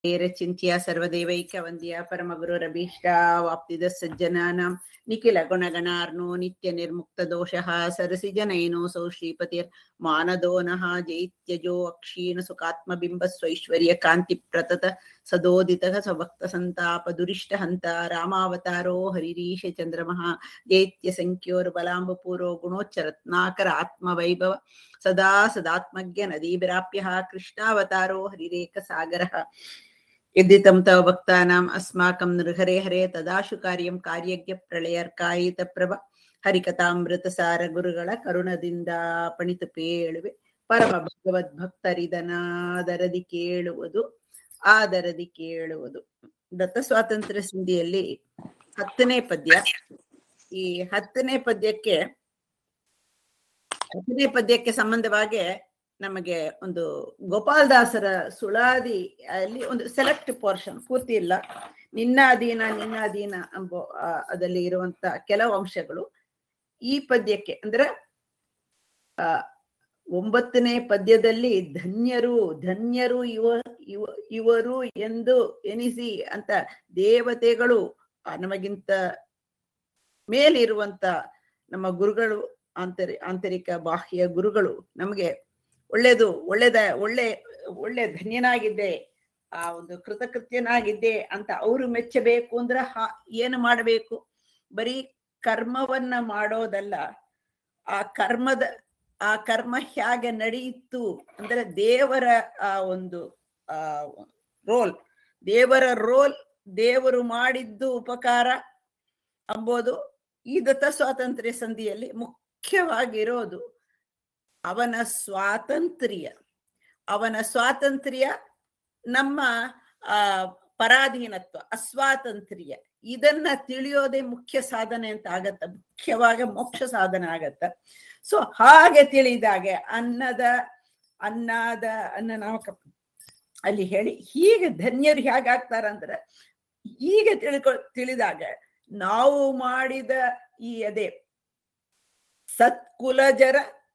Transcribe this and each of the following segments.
ಚಿಂತ್ಯ ಸರ್ವದೇವೈಕ ವಂದ್ಯ ಪರಮಗುರುರಭೀಷ್ಟ ವಾಪ್ತಿದ ಸಜ್ಜನಾನಾಂ ನಿಖಿಲ ಗುಣಗಣಾರ್ನೋ ನಿತ್ಯ ನಿರ್ಮುಕ್ತ ದೋಷಃ ಸರಸಿಜನೈನೋ ಸೌ ಶ್ರೀಪತಿರ್ ಮಾನದೋ ನಃ ಜೈತ್ಯಜೋ ಅಕ್ಷೀಣ ಸುಖಾತ್ಮಬಿಂಬ ಸ್ವೈಶ್ವರ್ಯ ಕಾಂತಿ ಪ್ರತತ ಸದೋದಿತ ಸ್ವಭಕ್ತ ಸಂತಾಪ ದುರಿಷ್ಟ ಹಂತ ರಾಮಾವತಾರೋ ಹರಿರೀಶ ಚಂದ್ರಮಃ ಜೈತ್ಯ ಸಂಖ್ಯೋರ್ಬಲಾಂಬಪೂರೋ ಗುಣೋಚ್ಚರತ್ನಾಕರ ಆತ್ಮವೈಭವ ಸದಾ ಸದಾತ್ಮಜ್ಞ ನದೀಭಿರಾಪ್ಯ ಕೃಷ್ಣಾವತಾರೋ ಹರಿರೇಕ ಸಾಗರ यद्दितं तव भक्तानाम् अस्माकं नृहरे हरे तदाशु कार्यं कार्यज्ञ ಪ್ರಳಯರ್ಕಾಯಿತ ಪ್ರಭ ಹರಿಕಥಾಮೃತಸಾರ ಗುರುಗಳ ಕರುಣದಿಂದ ಪಣಿತು ಪೇಳುವೆ ಪರಮ ಭಗವದ್ ಭಕ್ತರಿದನಾದರದಿ ಕೇಳುವುದು ಆದರದಿ ಕೇಳುವುದು ದತ್ತ ಸ್ವಾತಂತ್ರ್ಯ ಸಿಂಧಿಯಲ್ಲಿ ಹತ್ತನೇ ಪದ್ಯ ಈ ಹತ್ತನೇ ಪದ್ಯಕ್ಕೆ ಹತ್ತನೇ ಪದ್ಯಕ್ಕೆ ಸಂಬಂಧವಾಗಿ ನಮಗೆ ಒಂದು ಗೋಪಾಲದಾಸರ ಸುಳಾದಿ ಅಲ್ಲಿ ಒಂದು ಸೆಲೆಕ್ಟ್ ಪೋರ್ಷನ್ ಪೂರ್ತಿ ಇಲ್ಲ ನಿನ್ನ ಅಧೀನ ನಿನ್ನ ಅಧೀನ ಎಂಬ ಅದರಲ್ಲಿ ಇರುವಂತ ಕೆಲವು ಅಂಶಗಳು ಈ ಪದ್ಯಕ್ಕೆ ಅಂದ್ರೆ ಆ ಒಂಬತ್ತನೇ ಪದ್ಯದಲ್ಲಿ ಧನ್ಯರು ಧನ್ಯರು ಇವ ಇವ ಇವರು ಎಂದು ಎನಿಸಿ ಅಂತ ದೇವತೆಗಳು ನಮಗಿಂತ ಮೇಲಿರುವಂತ ನಮ್ಮ ಗುರುಗಳು ಆಂತರಿ ಆಂತರಿಕ ಬಾಹ್ಯ ಗುರುಗಳು ನಮಗೆ ಒಳ್ಳೇದು ಒಳ್ಳೇದ ಒಳ್ಳೆ ಒಳ್ಳೆ ಧನ್ಯನಾಗಿದ್ದೆ ಆ ಒಂದು ಕೃತಕೃತ್ಯನಾಗಿದ್ದೆ ಅಂತ ಅವರು ಮೆಚ್ಚಬೇಕು ಅಂದ್ರೆ ಏನು ಮಾಡಬೇಕು ಬರೀ ಕರ್ಮವನ್ನ ಮಾಡೋದಲ್ಲ ಆ ಕರ್ಮದ ಆ ಕರ್ಮ ಹೇಗೆ ನಡೆಯಿತು ಅಂದ್ರೆ ದೇವರ ಆ ಒಂದು ಆ ರೋಲ್ ದೇವರ ರೋಲ್ ದೇವರು ಮಾಡಿದ್ದು ಉಪಕಾರ ಅಂಬೋದು ಈ ದತ್ತ ಸ್ವಾತಂತ್ರ್ಯ ಸಂಧಿಯಲ್ಲಿ ಮುಖ್ಯವಾಗಿರೋದು ಅವನ ಸ್ವಾತಂತ್ರ್ಯ ಅವನ ಸ್ವಾತಂತ್ರ್ಯ ನಮ್ಮ ಆ ಪರಾಧೀನತ್ವ ಅಸ್ವಾತಂತ್ರ್ಯ ಇದನ್ನ ತಿಳಿಯೋದೇ ಮುಖ್ಯ ಸಾಧನೆ ಅಂತ ಆಗತ್ತ ಮುಖ್ಯವಾಗಿ ಮೋಕ್ಷ ಸಾಧನೆ ಆಗತ್ತ ಸೊ ಹಾಗೆ ತಿಳಿದಾಗೆ ಅನ್ನದ ಅನ್ನದ ಅನ್ನ ನಾಮಕ ಅಲ್ಲಿ ಹೇಳಿ ಹೀಗೆ ಧನ್ಯರು ಹೇಗಾಗ್ತಾರಂದ್ರೆ ಹೀಗೆ ತಿಳ್ಕೊ ತಿಳಿದಾಗ ನಾವು ಮಾಡಿದ ಈ ಅದೇ ಸತ್ಕುಲಜರ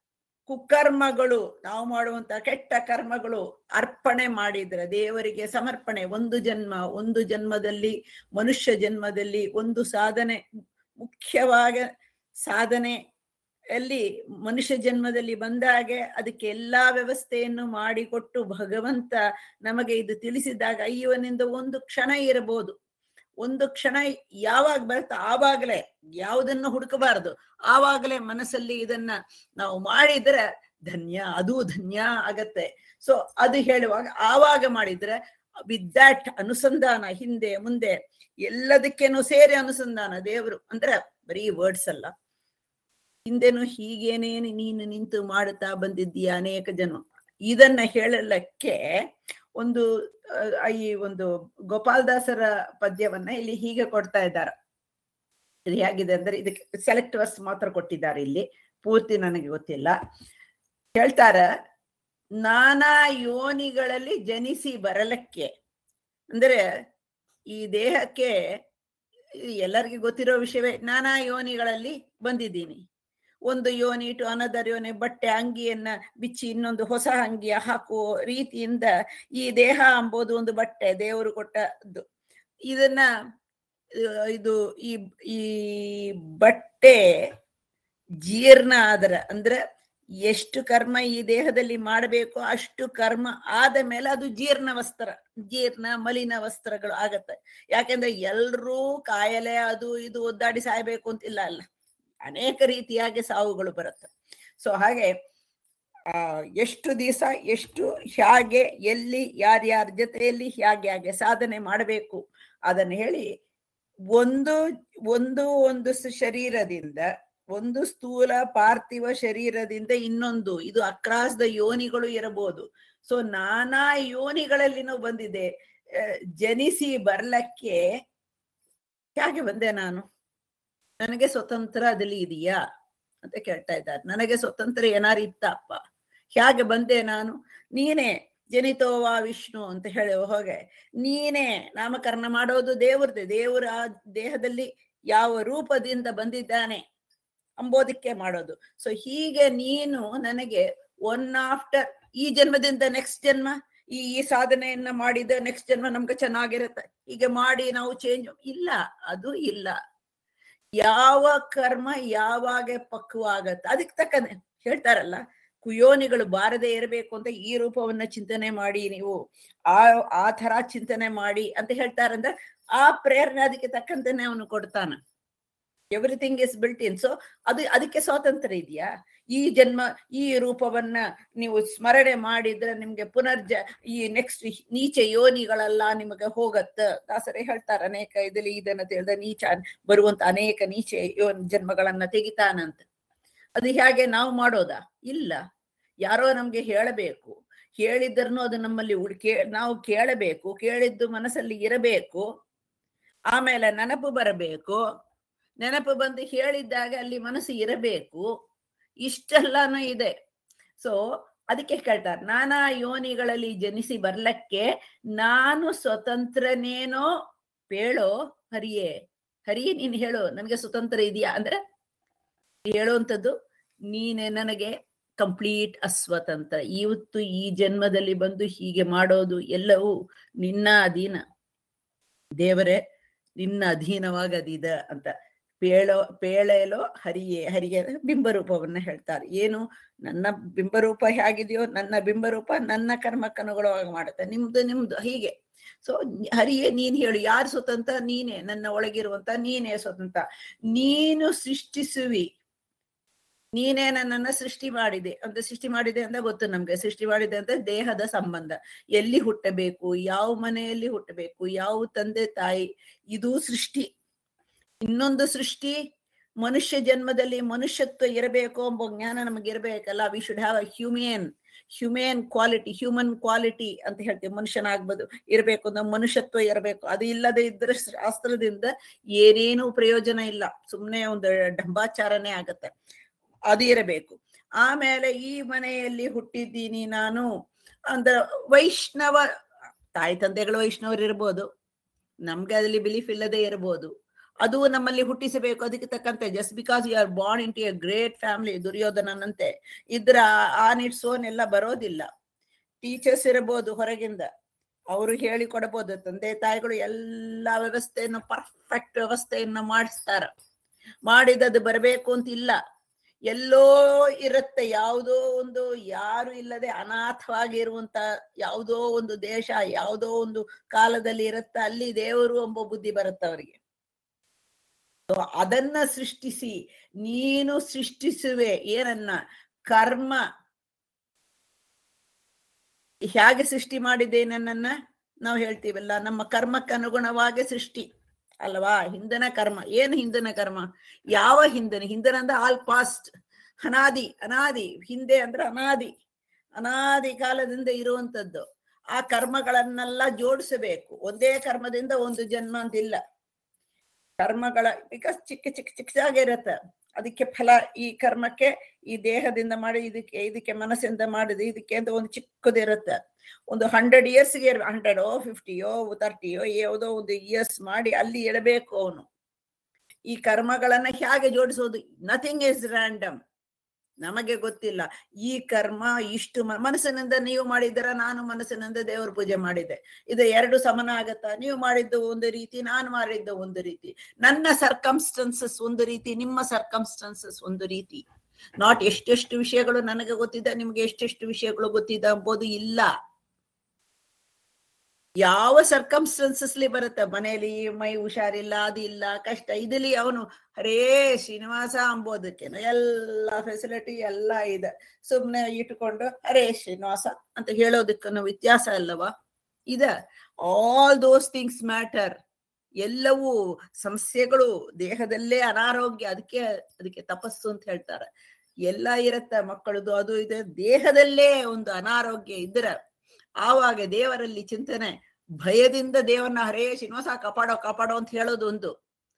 ಕುಕರ್ಮಗಳು ನಾವು ಮಾಡುವಂತ ಕೆಟ್ಟ ಕರ್ಮಗಳು ಅರ್ಪಣೆ ಮಾಡಿದ್ರೆ ದೇವರಿಗೆ ಸಮರ್ಪಣೆ ಒಂದು ಜನ್ಮ ಒಂದು ಜನ್ಮದಲ್ಲಿ ಮನುಷ್ಯ ಜನ್ಮದಲ್ಲಿ ಒಂದು ಸಾಧನೆ ಮುಖ್ಯವಾಗ ಸಾಧನೆ ಅಲ್ಲಿ ಮನುಷ್ಯ ಜನ್ಮದಲ್ಲಿ ಬಂದಾಗೆ ಅದಕ್ಕೆ ಎಲ್ಲಾ ವ್ಯವಸ್ಥೆಯನ್ನು ಮಾಡಿಕೊಟ್ಟು ಭಗವಂತ ನಮಗೆ ಇದು ತಿಳಿಸಿದಾಗ ಅಯ್ಯವನಿಂದ ಒಂದು ಕ್ಷಣ ಇರಬಹುದು ಒಂದು ಕ್ಷಣ ಯಾವಾಗ ಬರುತ್ತೋ ಆವಾಗಲೇ ಯಾವುದನ್ನು ಹುಡುಕಬಾರದು ಆವಾಗಲೇ ಮನಸ್ಸಲ್ಲಿ ಇದನ್ನ ನಾವು ಮಾಡಿದ್ರೆ ಧನ್ಯ ಅದು ಧನ್ಯ ಆಗತ್ತೆ ಸೊ ಅದು ಹೇಳುವಾಗ ಆವಾಗ ಮಾಡಿದ್ರೆ ವಿತ್ ದಟ್ ಅನುಸಂಧಾನ ಹಿಂದೆ ಮುಂದೆ ಎಲ್ಲದಕ್ಕೇನು ಸೇರಿ ಅನುಸಂಧಾನ ದೇವರು ಅಂದ್ರೆ ಬರೀ ವರ್ಡ್ಸ್ ಅಲ್ಲ ಹಿಂದೆನು ಹೀಗೇನೇನು ನೀನು ನಿಂತು ಮಾಡುತ್ತಾ ಬಂದಿದ್ದೀಯ ಅನೇಕ ಜನ ಇದನ್ನ ಹೇಳಲಕ್ಕೆ ಒಂದು ಈ ಒಂದು ಗೋಪಾಲದಾಸರ ಪದ್ಯವನ್ನ ಇಲ್ಲಿ ಹೀಗೆ ಕೊಡ್ತಾ ಇದ್ದಾರೆ ಇದು ಹೇಗಿದೆ ಅಂದ್ರೆ ಇದಕ್ಕೆ ಸೆಲೆಕ್ಟ್ ವರ್ಸ್ ಮಾತ್ರ ಕೊಟ್ಟಿದ್ದಾರೆ ಇಲ್ಲಿ ಪೂರ್ತಿ ನನಗೆ ಗೊತ್ತಿಲ್ಲ ಹೇಳ್ತಾರ ನಾನಾ ಯೋನಿಗಳಲ್ಲಿ ಜನಿಸಿ ಬರಲಕ್ಕೆ ಅಂದ್ರೆ ಈ ದೇಹಕ್ಕೆ ಎಲ್ಲರಿಗೂ ಗೊತ್ತಿರೋ ವಿಷಯವೇ ನಾನಾ ಯೋನಿಗಳಲ್ಲಿ ಬಂದಿದ್ದೀನಿ ಒಂದು ಯೋನಿ ಇಟ್ಟು ಅನದರ್ ಯೋನಿ ಬಟ್ಟೆ ಅಂಗಿಯನ್ನ ಬಿಚ್ಚಿ ಇನ್ನೊಂದು ಹೊಸ ಅಂಗಿಯ ಹಾಕುವ ರೀತಿಯಿಂದ ಈ ದೇಹ ಅಂಬೋದು ಒಂದು ಬಟ್ಟೆ ದೇವರು ಕೊಟ್ಟದ್ದು ಇದನ್ನ ಇದು ಈ ಈ ಬಟ್ಟೆ ಜೀರ್ಣ ಆದರ ಅಂದ್ರೆ ಎಷ್ಟು ಕರ್ಮ ಈ ದೇಹದಲ್ಲಿ ಮಾಡಬೇಕು ಅಷ್ಟು ಕರ್ಮ ಆದ ಮೇಲೆ ಅದು ಜೀರ್ಣ ವಸ್ತ್ರ ಜೀರ್ಣ ಮಲಿನ ವಸ್ತ್ರಗಳು ಆಗತ್ತೆ ಯಾಕೆಂದ್ರೆ ಎಲ್ರೂ ಕಾಯಲೆ ಅದು ಇದು ಒದ್ದಾಡಿ ಸಾಯ್ಬೇಕು ಅಂತಿಲ್ಲ ಅಲ್ಲ ಅನೇಕ ರೀತಿಯಾಗಿ ಸಾವುಗಳು ಬರುತ್ತೆ ಸೊ ಹಾಗೆ ಆ ಎಷ್ಟು ದಿವಸ ಎಷ್ಟು ಹೇಗೆ ಎಲ್ಲಿ ಯಾರ್ಯಾರ ಜೊತೆಯಲ್ಲಿ ಹೇಗೆ ಹೇಗೆ ಸಾಧನೆ ಮಾಡಬೇಕು ಅದನ್ನು ಹೇಳಿ ಒಂದು ಒಂದು ಒಂದು ಶರೀರದಿಂದ ಒಂದು ಸ್ಥೂಲ ಪಾರ್ಥಿವ ಶರೀರದಿಂದ ಇನ್ನೊಂದು ಇದು ಅಕ್ರಾಸ್ ದ ಯೋನಿಗಳು ಇರಬಹುದು ಸೊ ನಾನಾ ಯೋನಿಗಳಲ್ಲಿನೂ ಬಂದಿದೆ ಜನಿಸಿ ಬರ್ಲಕ್ಕೆ ಹೇಗೆ ಬಂದೆ ನಾನು ನನಗೆ ಸ್ವತಂತ್ರ ಅದಲ್ಲಿ ಇದೆಯಾ ಅಂತ ಕೇಳ್ತಾ ಇದ್ದಾರೆ ನನಗೆ ಸ್ವತಂತ್ರ ಏನಾರು ಇತ್ತಪ್ಪ ಹೇಗೆ ಬಂದೆ ನಾನು ನೀನೇ ಜನಿತೋವಾ ವಿಷ್ಣು ಅಂತ ಹೇಳುವ ಹೋಗೆ ನೀನೇ ನಾಮಕರಣ ಮಾಡೋದು ದೇವ್ರದೆ ದೇವರ ಆ ದೇಹದಲ್ಲಿ ಯಾವ ರೂಪದಿಂದ ಬಂದಿದ್ದಾನೆ ಅಂಬೋದಕ್ಕೆ ಮಾಡೋದು ಸೊ ಹೀಗೆ ನೀನು ನನಗೆ ಒನ್ ಆಫ್ಟರ್ ಈ ಜನ್ಮದಿಂದ ನೆಕ್ಸ್ಟ್ ಜನ್ಮ ಈ ಈ ಸಾಧನೆಯನ್ನ ಮಾಡಿದ ನೆಕ್ಸ್ಟ್ ಜನ್ಮ ನಮ್ಗೆ ಚೆನ್ನಾಗಿರುತ್ತೆ ಹೀಗೆ ಮಾಡಿ ನಾವು ಚೇಂಜ್ ಇಲ್ಲ ಅದು ಇಲ್ಲ ಯಾವ ಕರ್ಮ ಯಾವಾಗ ಪಕ್ವ ಆಗತ್ತೆ ಅದಕ್ಕೆ ತಕ್ಕನೆ ಹೇಳ್ತಾರಲ್ಲ ಕುಯೋನಿಗಳು ಬಾರದೆ ಇರಬೇಕು ಅಂತ ಈ ರೂಪವನ್ನ ಚಿಂತನೆ ಮಾಡಿ ನೀವು ಆ ಆ ತರ ಚಿಂತನೆ ಮಾಡಿ ಅಂತ ಹೇಳ್ತಾರಂದ್ರೆ ಆ ಪ್ರೇರಣೆ ಅದಕ್ಕೆ ತಕ್ಕಂತೆನೆ ಅವನು ಕೊಡ್ತಾನ everything is built in so ಅದು ಅದಕ್ಕೆ ಸ್ವಾತಂತ್ರ್ಯ ಇದೆಯಾ ಈ ಜನ್ಮ ಈ ರೂಪವನ್ನ ನೀವು ಸ್ಮರಣೆ ಮಾಡಿದ್ರೆ ನಿಮ್ಗೆ ಪುನರ್ಜ ಈ ನೆಕ್ಸ್ಟ್ ನೀಚ ಯೋನಿಗಳೆಲ್ಲ ನಿಮಗೆ ಹೋಗತ್ತ ದಾಸರೇ ಹೇಳ್ತಾರ ಅನೇಕ ಇದಲ್ಲಿ ಇದನ್ನ ತಿಳಿದ ನೀಚ ಬರುವಂತ ಅನೇಕ ನೀಚ ಯೋನ್ ಜನ್ಮಗಳನ್ನ ತೆಗಿತಾನಂತ ಅದು ಹೇಗೆ ನಾವು ಮಾಡೋದಾ ಇಲ್ಲ ಯಾರೋ ನಮ್ಗೆ ಹೇಳಬೇಕು ಹೇಳಿದ್ರನು ಅದು ನಮ್ಮಲ್ಲಿ ಉಳ್- ಕೇ ನಾವು ಕೇಳಬೇಕು ಕೇಳಿದ್ದು ಮನಸ್ಸಲ್ಲಿ ಇರಬೇಕು ಆಮೇಲೆ ನೆನಪು ಬರಬೇಕು ನೆನಪು ಬಂದು ಹೇಳಿದ್ದಾಗ ಅಲ್ಲಿ ಮನಸ್ಸು ಇರಬೇಕು ಇಷ್ಟೆಲ್ಲಾನು ಇದೆ ಸೊ ಅದಕ್ಕೆ ಕೇಳ್ತಾರೆ ನಾನಾ ಯೋನಿಗಳಲ್ಲಿ ಜನಿಸಿ ಬರ್ಲಕ್ಕೆ ನಾನು ಸ್ವತಂತ್ರನೇನೋ ಪೇಳೋ ಹರಿಯೇ ಹರಿಯೇ ನೀನ್ ಹೇಳು ನನಗೆ ಸ್ವತಂತ್ರ ಇದೆಯಾ ಅಂದ್ರೆ ಹೇಳುವಂಥದ್ದು ನೀನೆ ನನಗೆ ಕಂಪ್ಲೀಟ್ ಅಸ್ವತಂತ್ರ ಇವತ್ತು ಈ ಜನ್ಮದಲ್ಲಿ ಬಂದು ಹೀಗೆ ಮಾಡೋದು ಎಲ್ಲವೂ ನಿನ್ನ ಅಧೀನ ದೇವರೇ ನಿನ್ನ ಅಧೀನವಾಗದಿದ ಅಂತ ಪೇಳೋ ಪೇಳೆಲೋ ಹರಿಯೇ ಹರಿಯ ಬಿಂಬರೂಪವನ್ನ ಹೇಳ್ತಾರೆ ಏನು ನನ್ನ ಬಿಂಬರೂಪ ಹೇಗಿದೆಯೋ ನನ್ನ ಬಿಂಬರೂಪ ನನ್ನ ಕರ್ಮಕ್ಕನುಗುಣವಾಗಿ ಮಾಡುತ್ತೆ ನಿಮ್ದು ನಿಮ್ದು ಹೀಗೆ ಸೊ ಹರಿಯೇ ನೀನ್ ಹೇಳು ಯಾರು ಸ್ವತಂತ್ರ ನೀನೇ ನನ್ನ ಒಳಗಿರುವಂತ ನೀನೇ ಸ್ವತಂತ್ರ ನೀನು ಸೃಷ್ಟಿಸುವಿ ನೀನೇ ನನ್ನನ್ನ ಸೃಷ್ಟಿ ಮಾಡಿದೆ ಅಂತ ಸೃಷ್ಟಿ ಮಾಡಿದೆ ಅಂತ ಗೊತ್ತು ನಮ್ಗೆ ಸೃಷ್ಟಿ ಮಾಡಿದೆ ಅಂತ ದೇಹದ ಸಂಬಂಧ ಎಲ್ಲಿ ಹುಟ್ಟಬೇಕು ಯಾವ ಮನೆಯಲ್ಲಿ ಹುಟ್ಟಬೇಕು ಯಾವ ತಂದೆ ತಾಯಿ ಇದು ಸೃಷ್ಟಿ ಇನ್ನೊಂದು ಸೃಷ್ಟಿ ಮನುಷ್ಯ ಜನ್ಮದಲ್ಲಿ ಮನುಷ್ಯತ್ವ ಇರಬೇಕು ಎಂಬ ಜ್ಞಾನ ನಮಗೆ ಇರಬೇಕಲ್ಲ we should have a humane humane quality human quality ಅಂತ ಹೇಳ್ತೀವಿ ಮನುಷ್ಯನಾಗ್ಬೋದು ಇರಬೇಕು ಅಂದ್ರೆ ಮನುಷ್ಯತ್ವ ಇರಬೇಕು ಅದು ಇಲ್ಲದೆ ಇದ್ರೆ ಶಾಸ್ತ್ರದಿಂದ ಏನೇನು ಪ್ರಯೋಜನ ಇಲ್ಲ ಸುಮ್ಮನೆ ಒಂದು ಡಂಬಾಚಾರನೇ ಆಗತ್ತೆ ಅದು ಇರಬೇಕು ಆಮೇಲೆ ಈ ಮನೆಯಲ್ಲಿ ಹುಟ್ಟಿದ್ದೀನಿ ನಾನು ಅಂದ್ರ ವೈಷ್ಣವ ತಾಯಿ ತಂದೆಗಳು ವೈಷ್ಣವರು ಇರ್ಬೋದು ನಮ್ಗೆ ಅದ್ರಲ್ಲಿ ಬಿಲೀಫ್ ಇಲ್ಲದೆ ಇರಬಹುದು ಅದು ನಮ್ಮಲ್ಲಿ ಹುಟ್ಟಿಸಬೇಕು ಅದಕ್ಕೆ ತಕ್ಕಂತೆ just because you are born in to a great family ದುರ್ಯೋಧನನಂತೆ ಇದ್ರ ಆ ನಿಟ್ಸೋನ್ ಎಲ್ಲ ಬರೋದಿಲ್ಲ ಟೀಚರ್ಸ್ ಇರಬಹುದು ಹೊರಗಿಂದ ಅವರು ಹೇಳಿ ಕೊಡಬಹುದು ತಂದೆ ತಾಯಿಗಳು ಎಲ್ಲಾ ವ್ಯವಸ್ಥೆಯನ್ನು ಪರ್ಫೆಕ್ಟ್ ವ್ಯವಸ್ಥೆಯನ್ನು ಮಾಡಿಸ್ತಾರ ಮಾಡಿದದು ಬರಬೇಕು ಅಂತ ಇಲ್ಲ ಎಲ್ಲೋ ಇರುತ್ತೆ ಯಾವುದೋ ಒಂದು ಯಾರು ಇಲ್ಲದೆ ಅನಾಥವಾಗಿ ಇರುವಂತ ಯಾವುದೋ ಒಂದು ದೇಶ ಯಾವುದೋ ಒಂದು ಕಾಲದಲ್ಲಿ ಇರುತ್ತೆ ಅಲ್ಲಿ ದೇವರು ಎಂಬ ಬುದ್ಧಿ ಬರುತ್ತೆ ಅವರಿಗೆ So ಅದನ್ನ ಸೃಷ್ಟಿಸಿ ನೀನು ಸೃಷ್ಟಿಸುವೆ ಏನನ್ನ ಕರ್ಮ ಹೇಗೆ ಸೃಷ್ಟಿ ಮಾಡಿದೆ ನನ್ನನ್ನ ನಾವು ಹೇಳ್ತೀವಲ್ಲ ನಮ್ಮ ಕರ್ಮಕ್ಕೆ ಅನುಗುಣವಾಗಿ ಸೃಷ್ಟಿ ಅಲ್ವಾ ಹಿಂದನ ಕರ್ಮ ಏನು ಹಿಂದನ ಕರ್ಮ ಯಾವ ಹಿಂದನ ಹಿಂದನ ಅಂದ್ರೆ ಆಲ್ ಪಾಸ್ಟ್ ಅನಾದಿ ಅನಾದಿ ಹಿಂದೆ ಅಂದ್ರೆ ಅನಾದಿ ಅನಾದಿ ಕಾಲದಿಂದ ಇರುವಂತದ್ದು ಆ ಕರ್ಮಗಳನ್ನೆಲ್ಲ ಜೋಡಿಸಬೇಕು ಒಂದೇ ಕರ್ಮದಿಂದ ಒಂದು ಜನ್ಮ ಅಂತಿಲ್ಲ ಕರ್ಮಗಳ ಬಿಕಾಸ್ ಚಿಕ್ಕ ಚಿಕ್ಕ ಚಿಕ್ಕದಾಗಿರತ್ತೆ ಅದಕ್ಕೆ ಫಲ ಈ ಕರ್ಮಕ್ಕೆ ಈ ದೇಹದಿಂದ ಮಾಡಿ ಇದಕ್ಕೆ ಇದಕ್ಕೆ ಮನಸ್ಸಿಂದ ಮಾಡಿದ ಇದಕ್ಕೆ ಅಂತ ಒಂದು ಚಿಕ್ಕದಿರುತ್ತೆ ಒಂದು ಹಂಡ್ರೆಡ್ ಇಯರ್ಸ್ಗೆ ಹಂಡ್ರೆಡೋ ಫಿಫ್ಟಿಯೋ ತರ್ಟಿಯೋ ಯಾವುದೋ ಒಂದು ಇಯರ್ಸ್ ಮಾಡಿ ಅಲ್ಲಿ ಇಡಬೇಕು ಅವನು ಈ ಕರ್ಮಗಳನ್ನ ಹೇಗೆ ಜೋಡಿಸೋದು ನಥಿಂಗ್ ಇಸ್ ರ್ಯಾಂಡಮ್ ನಮಗೆ ಗೊತ್ತಿಲ್ಲ ಈ ಕರ್ಮ ಇಷ್ಟು ಮ- ಮನಸ್ಸಿನಿಂದ ನೀವು ಮಾಡಿದ್ದೀರ ನಾನು ಮನಸ್ಸಿನಿಂದ ದೇವರ ಪೂಜೆ ಮಾಡಿದ್ದೆ ಇದು ಎರಡು ಸಮನ ಆಗತ್ತಾ ನೀವು ಮಾಡಿದ್ದು ಒಂದು ರೀತಿ ನಾನು ಮಾಡಿದ್ದು ಒಂದು ರೀತಿ ನನ್ನ ಸರ್ಕಮ್ಸ್ಟನ್ಸಸ್ ಒಂದು ರೀತಿ ನಿಮ್ಮ ಸರ್ಕಮ್ಸ್ಟನ್ಸಸ್ ಒಂದು ರೀತಿ ನಾಟ್ ಎಷ್ಟೆಷ್ಟು ವಿಷಯಗಳು ನನಗೆ ಗೊತ್ತಿದೆ ನಿಮ್ಗೆ ಎಷ್ಟೆಷ್ಟು ವಿಷಯಗಳು ಗೊತ್ತಿದೆ ಎಂಬುದು ಇಲ್ಲ ಯಾವ ಸರ್ಕಮ್ಸ್ಟನ್ಸಸ್ಲಿ ಬರುತ್ತೆ ಮನೆಯಲ್ಲಿ ಮೈ ಹುಷಾರಿಲ್ಲ ಅದು ಇಲ್ಲ ಕಷ್ಟ ಇದಲ್ಲಿ ಅವನು ಹರೇ ಶ್ರೀನಿವಾಸ ಅಂಬೋದಕ್ಕೆ ಎಲ್ಲ ಫೆಸಿಲಿಟಿ ಎಲ್ಲ ಇದೆ ಸುಮ್ನೆ ಇಟ್ಕೊಂಡು ಹರೇ ಶ್ರೀನಿವಾಸ ಅಂತ ಹೇಳೋದಕ್ಕೂ ವ್ಯತ್ಯಾಸ ಅಲ್ಲವಾ ಇದೆ ಆಲ್ ದೋಸ್ ಥಿಂಗ್ಸ್ ಮ್ಯಾಟರ್ ಎಲ್ಲವೂ ಸಮಸ್ಯೆಗಳು ದೇಹದಲ್ಲೇ ಅನಾರೋಗ್ಯ ಅದಕ್ಕೆ ಅದಕ್ಕೆ ತಪಸ್ಸು ಅಂತ ಹೇಳ್ತಾರೆ ಎಲ್ಲ ಇರತ್ತೆ ಮಕ್ಕಳದು ಅದು ಇದೆ ದೇಹದಲ್ಲೇ ಒಂದು ಅನಾರೋಗ್ಯ ಇದ್ರೆ ಆವಾಗ ದೇವರಲ್ಲಿ ಚಿಂತನೆ ಭಯದಿಂದ ದೇವರನ್ನ ಹರೇ ಶ್ರೀನಿವಾಸ ಕಾಪಾಡೋ ಕಾಪಾಡೋ ಅಂತ ಹೇಳೋದು ಒಂದು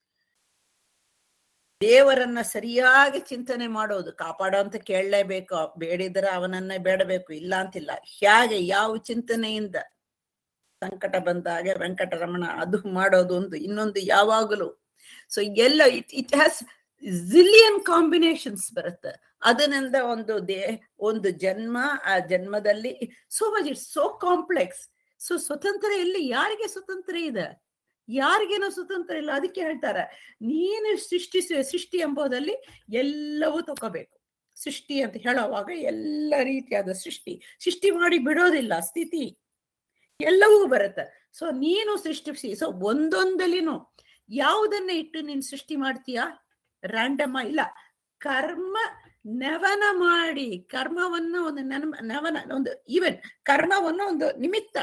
ದೇವರನ್ನ ಸರಿಯಾಗಿ ಚಿಂತನೆ ಮಾಡೋದು ಕಾಪಾಡೋ ಅಂತ ಕೇಳಲೇಬೇಕು ಬೇಡಿದ್ರೆ ಅವನನ್ನ ಬೇಡಬೇಕು ಇಲ್ಲ ಅಂತಿಲ್ಲ ಹೇಗೆ ಯಾವ ಚಿಂತನೆಯಿಂದ ಸಂಕಟ ಬಂದಾಗ ವೆಂಕಟರಮಣ ಅದು ಮಾಡೋದು ಒಂದು ಇನ್ನೊಂದು ಯಾವಾಗಲೂ ಸೊ ಎಲ್ಲ it it has zillion combinations ಬರುತ್ತೆ ಅದರಿಂದ ಒಂದು ದೇ ಒಂದು ಜನ್ಮ ಆ ಜನ್ಮದಲ್ಲಿ so much it's so complex so ಸ್ವತಂತ್ರ ಎಲ್ಲಿ ಯಾರಿಗೆ ಸ್ವತಂತ್ರ ಇದೆ ಯಾರಿಗೇನೋ ಸ್ವತಂತ್ರ ಇಲ್ಲ ಅದಕ್ಕೆ ಹೇಳ್ತಾರೆ ನೀನು ಸೃಷ್ಟಿಸುವ ಸೃಷ್ಟಿ ಎಂಬುದಲ್ಲಿ ಎಲ್ಲವೂ ತಗೋಬೇಕು ಸೃಷ್ಟಿ ಅಂತ ಹೇಳುವಾಗ ಎಲ್ಲ ರೀತಿಯಾದ ಸೃಷ್ಟಿ ಸೃಷ್ಟಿ ಮಾಡಿ ಬಿಡೋದಿಲ್ಲ ಸ್ಥಿತಿ ಎಲ್ಲವೂ ಬರುತ್ತೆ ಸೊ ನೀನು ಸೃಷ್ಟಿಸಿ ಸೊ ಒಂದೊಂದಲಿನೂ ಯಾವುದನ್ನ ಇಟ್ಟು ನೀನು ಸೃಷ್ಟಿ ಮಾಡ್ತೀಯಾ ರ್ಯಾಂಡಮ್ ಇಲ್ಲ ಕರ್ಮ ನವನ ಮಾಡಿ ಕರ್ಮವನ್ನ ಒಂದು ನನ- ನವನ ಒಂದು ಈವನ್ ಕರ್ಮವನ್ನ ಒಂದು ನಿಮಿತ್ತ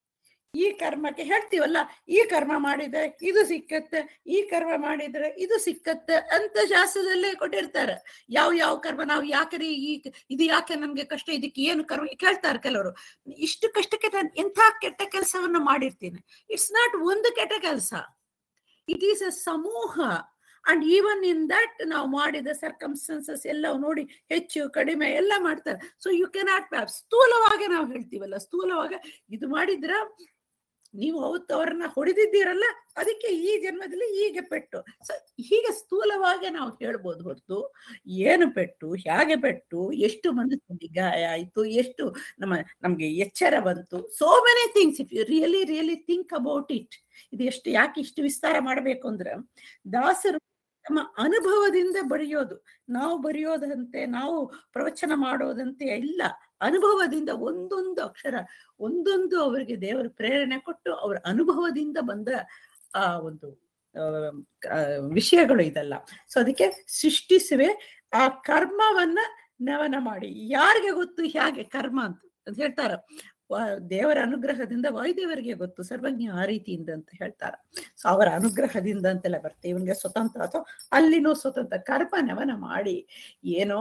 ಈ ಕರ್ಮಕ್ಕೆ ಹೇಳ್ತೀವಲ್ಲ ಈ ಕರ್ಮ ಮಾಡಿದ್ರೆ ಇದು ಸಿಕ್ಕತ್ತೆ ಈ ಕರ್ಮ ಮಾಡಿದ್ರೆ ಇದು ಸಿಕ್ಕತ್ತೆ ಅಂತ ಶಾಸ್ತ್ರದಲ್ಲೇ ಕೊಟ್ಟಿರ್ತಾರೆ ಯಾವ ಯಾವ ಕರ್ಮ ನಾವು ಯಾಕೆ ಈ ಇದು ಯಾಕೆ ನಮ್ಗೆ ಕಷ್ಟ ಇದಕ್ಕೆ ಏನು ಕರ್ಮ ಕೇಳ್ತಾರೆ ಕೆಲವರು ಇಷ್ಟು ಕಷ್ಟಕ್ಕೆ ನಾನು ಎಂಥ ಕೆಟ್ಟ ಕೆಲಸವನ್ನ ಮಾಡಿರ್ತೀನಿ ಇಟ್ಸ್ ನಾಟ್ ಒಂದು ಕೆಟ್ಟ ಕೆಲಸ ಇಟ್ ಈಸ್ ಅ ಸಮೂಹ ಅಂಡ್ ಈವನ್ ಇನ್ ದಟ್ ನಾವು ಮಾಡಿದ ಸರ್ಕಮ್ಸ್ಟೆನ್ಸಸ್ ಎಲ್ಲ ನೋಡಿ ಹೆಚ್ಚು ಕಡಿಮೆ ಎಲ್ಲ ಮಾಡ್ತಾರೆ ಸೊ ಯು ಕೆನಾಟ್ ಮ್ಯಾಪ್ ಸ್ಥೂಲವಾಗಿ ನಾವು ಹೇಳ್ತೀವಲ್ಲ ಸ್ಥೂಲವಾಗ ಇದು ಮಾಡಿದ್ರ ನೀವು ಅವತ್ತು ಅವರನ್ನ ಹೊಡೆದಿದ್ದೀರಲ್ಲ ಅದಕ್ಕೆ ಈ ಜನ್ಮದಲ್ಲಿ ಹೀಗೆ ಪೆಟ್ಟು ಸೊ ಹೀಗೆ ಸ್ಥೂಲವಾಗಿ ನಾವು ಹೇಳ್ಬೋದು ಹೊರತು ಏನು ಪೆಟ್ಟು ಹೇಗೆ ಪೆಟ್ಟು ಎಷ್ಟು ಮನಸ್ಸಿಗೆ ಗಾಯ ಆಯ್ತು ಎಷ್ಟು ನಮ್ಮ ನಮ್ಗೆ ಎಚ್ಚರ ಬಂತು so many things if you really really think about it ಇದು ಎಷ್ಟು ಯಾಕೆ ಇಷ್ಟು ವಿಸ್ತಾರ ಮಾಡಬೇಕು ಅಂದ್ರೆ ದಾಸರು ನಮ್ಮ ಅನುಭವದಿಂದ ಬರೆಯೋದು ನಾವು ಬರೆಯೋದಂತೆ ನಾವು ಪ್ರವಚನ ಮಾಡೋದಂತೆ ಇಲ್ಲ ಅನುಭವದಿಂದ ಒಂದೊಂದು ಅಕ್ಷರ ಒಂದೊಂದು ಅವರಿಗೆ ದೇವರು ಪ್ರೇರಣೆ ಕೊಟ್ಟು ಅವರ ಅನುಭವದಿಂದ ಬಂದ ಆ ಒಂದು ಆ, ಆ, ವಿಷಯಗಳು ಇದಲ್ಲ ಸೊ ಅದಕ್ಕೆ ಸೃಷ್ಟಿಸುವೆ ಆ ಕರ್ಮವನ್ನ ನವನ ಮಾಡಿ ಯಾರಿಗೆ ಗೊತ್ತು ಹೇಗೆ ಕರ್ಮ ಅಂತ ಅಂತ ಹೇಳ್ತಾರ ವ- ದೇವರ ಅನುಗ್ರಹದಿಂದ ವಾಯುದೇವರಿಗೆ ಗೊತ್ತು ಸರ್ವಜ್ಞ ಆ ರೀತಿಯಿಂದ ಅಂತ ಹೇಳ್ತಾರ ಸೊ ಅವರ ಅನುಗ್ರಹದಿಂದ ಅಂತೆಲ್ಲ ಬರ್ತೇ ಇವನಿಗೆ ಸ್ವತಂತ್ರ ಅಥವಾ ಅಲ್ಲಿನೂ ಸ್ವತಂತ್ರ ಕರ್ಮ ನವನ ಮಾಡಿ ಏನೋ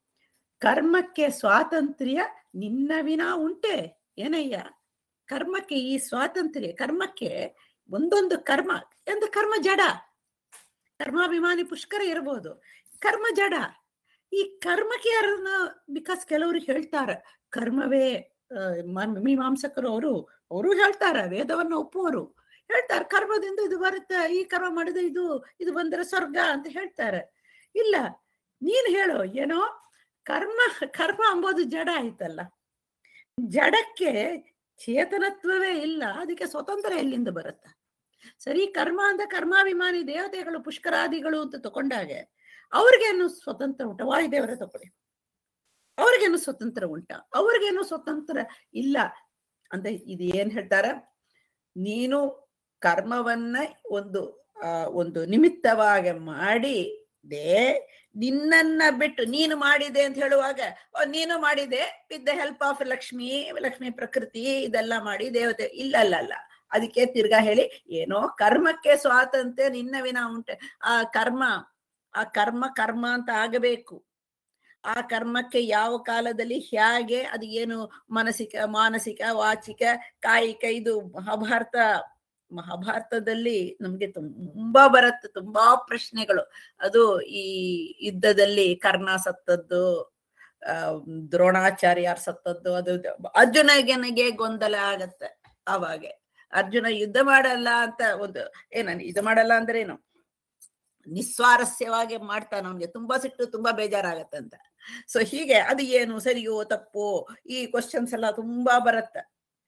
ಕರ್ಮಕ್ಕೆ ಸ್ವಾತಂತ್ರ್ಯ ನಿನ್ನ ವಿನಾ ಉಂಟೆ ಏನಯ್ಯ ಕರ್ಮಕ್ಕೆ ಈ ಸ್ವಾತಂತ್ರ್ಯ ಕರ್ಮಕ್ಕೆ ಒಂದೊಂದು ಕರ್ಮ ಎಂದು ಕರ್ಮ ಜಡ ಕರ್ಮಾಭಿಮಾನಿ ಪುಷ್ಕರ ಇರಬಹುದು ಕರ್ಮ ಜಡ ಈ ಕರ್ಮಕ್ಕೆ ಯಾರನ್ನ ಬಿಕಾಸ್ ಕೆಲವರು ಹೇಳ್ತಾರೆ ಕರ್ಮವೇ ಆ, ಮ- ಮೀಮಾಂಸಕರು ಅವರು ಅವರು ಹೇಳ್ತಾರೆ ವೇದವನ್ನ ಒಪ್ಪುವರು ಹೇಳ್ತಾರೆ ಕರ್ಮದಿಂದ ಇದು ಬರುತ್ತೆ ಈ ಕರ್ಮ ಮಾಡಿದ್ರೆ ಇದು ಇದು ಬಂದ್ರೆ ಸ್ವರ್ಗ ಅಂತ ಹೇಳ್ತಾರೆ ಇಲ್ಲ ನೀನ್ ಹೇಳು ಏನೋ ಕರ್ಮ ಕರ್ಮ ಅಂಬೋದು ಜಡ ಆಯ್ತಲ್ಲ ಜಡಕ್ಕೆ ಚೇತನತ್ವವೇ ಇಲ್ಲ ಅದಕ್ಕೆ ಸ್ವತಂತ್ರ ಎಲ್ಲಿಂದ ಬರುತ್ತೆ ಸರಿ ಕರ್ಮ ಅಂತ ಕರ್ಮಾಭಿಮಾನಿ ದೇವತೆಗಳು ಪುಷ್ಕರಾದಿಗಳು ಅಂತ ತಕೊಂಡಾಗೆ ಅವ್ರಿಗೇನು ಸ್ವತಂತ್ರ ಉಂಟ ವಾಯುದೇವರ ತಕೊಳ್ಳಿ ಅವ್ರಿಗೇನು ಸ್ವತಂತ್ರ ಉಂಟ ಅವ್ರಿಗೇನು ಸ್ವತಂತ್ರ ಇಲ್ಲ ಅಂತ ಇದು ಏನ್ ಹೇಳ್ತಾರ ನೀನು ಕರ್ಮವನ್ನ ಒಂದು ಆ ಒಂದು ನಿಮಿತ್ತವಾಗಿ ಮಾಡಿ ದೇ ನಿನ್ನನ್ನ ಬಿಟ್ಟು ನೀನು ಮಾಡಿದೆ ಅಂತ ಹೇಳುವಾಗ "ಓ, ನೀನು ಮಾಡಿದೆ with the help of Lakshmi Lakshmi ಪ್ರಕೃತಿ ಇದೆಲ್ಲ ಮಾಡಿ ದೇವತೆ ಇಲ್ಲ ಅಲ್ಲ ಅಲ್ಲ ಅದಕ್ಕೆ ತಿರ್ಗಾ ಹೇಳಿ ಏನೋ ಕರ್ಮಕ್ಕೆ ಸ್ವಾತಂತ್ರ್ಯ ನಿನ್ನ ವಿನ ಉಂಟೆ ಆ ಕರ್ಮ ಆ ಕರ್ಮ ಕರ್ಮ ಅಂತ ಆಗಬೇಕು ಆ ಕರ್ಮಕ್ಕೆ ಯಾವ ಕಾಲದಲ್ಲಿ ಹೇಗೆ ಅದು ಏನು ಮಾನಸಿಕ ಮಾನಸಿಕ ವಾಚಿಕ ಕಾಯಿಕ ಇದು ಮಹಾಭಾರತ ಮಹಾಭಾರತದಲ್ಲಿ ನಮ್ಗೆ ತುಂಬಾ ಬರುತ್ತೆ ತುಂಬಾ ಪ್ರಶ್ನೆಗಳು ಅದು ಈ ಯುದ್ಧದಲ್ಲಿ ಕರ್ಣ ಸತ್ತದ್ದು ಆ ದ್ರೋಣಾಚಾರ್ಯರ್ ಸತ್ತದ್ದು ಅದು ಇದು. ಅರ್ಜುನಗೆ ಗೊಂದಲ ಆಗತ್ತೆ ಅವಾಗೆ ಅರ್ಜುನ ಯುದ್ಧ ಮಾಡಲ್ಲ ಅಂತ ಒಂದು ಏನ ಇದು ಮಾಡಲ್ಲ ಅಂದ್ರೆ ಏನು ನಿಸ್ವಾರಸ್ಯವಾಗಿ ಮಾಡ್ತಾನ ಅವನಿಗೆ ತುಂಬಾ ಸಿಟ್ಟು ತುಂಬಾ ಬೇಜಾರಾಗತ್ತೆ ಅಂತ ಸೊ ಹೀಗೆ ಅದು ಏನು ಸರಿಯೋ ತಪ್ಪೋ ಈ ಕ್ವಶನ್ಸ್ ಎಲ್ಲ ತುಂಬಾ ಬರುತ್ತೆ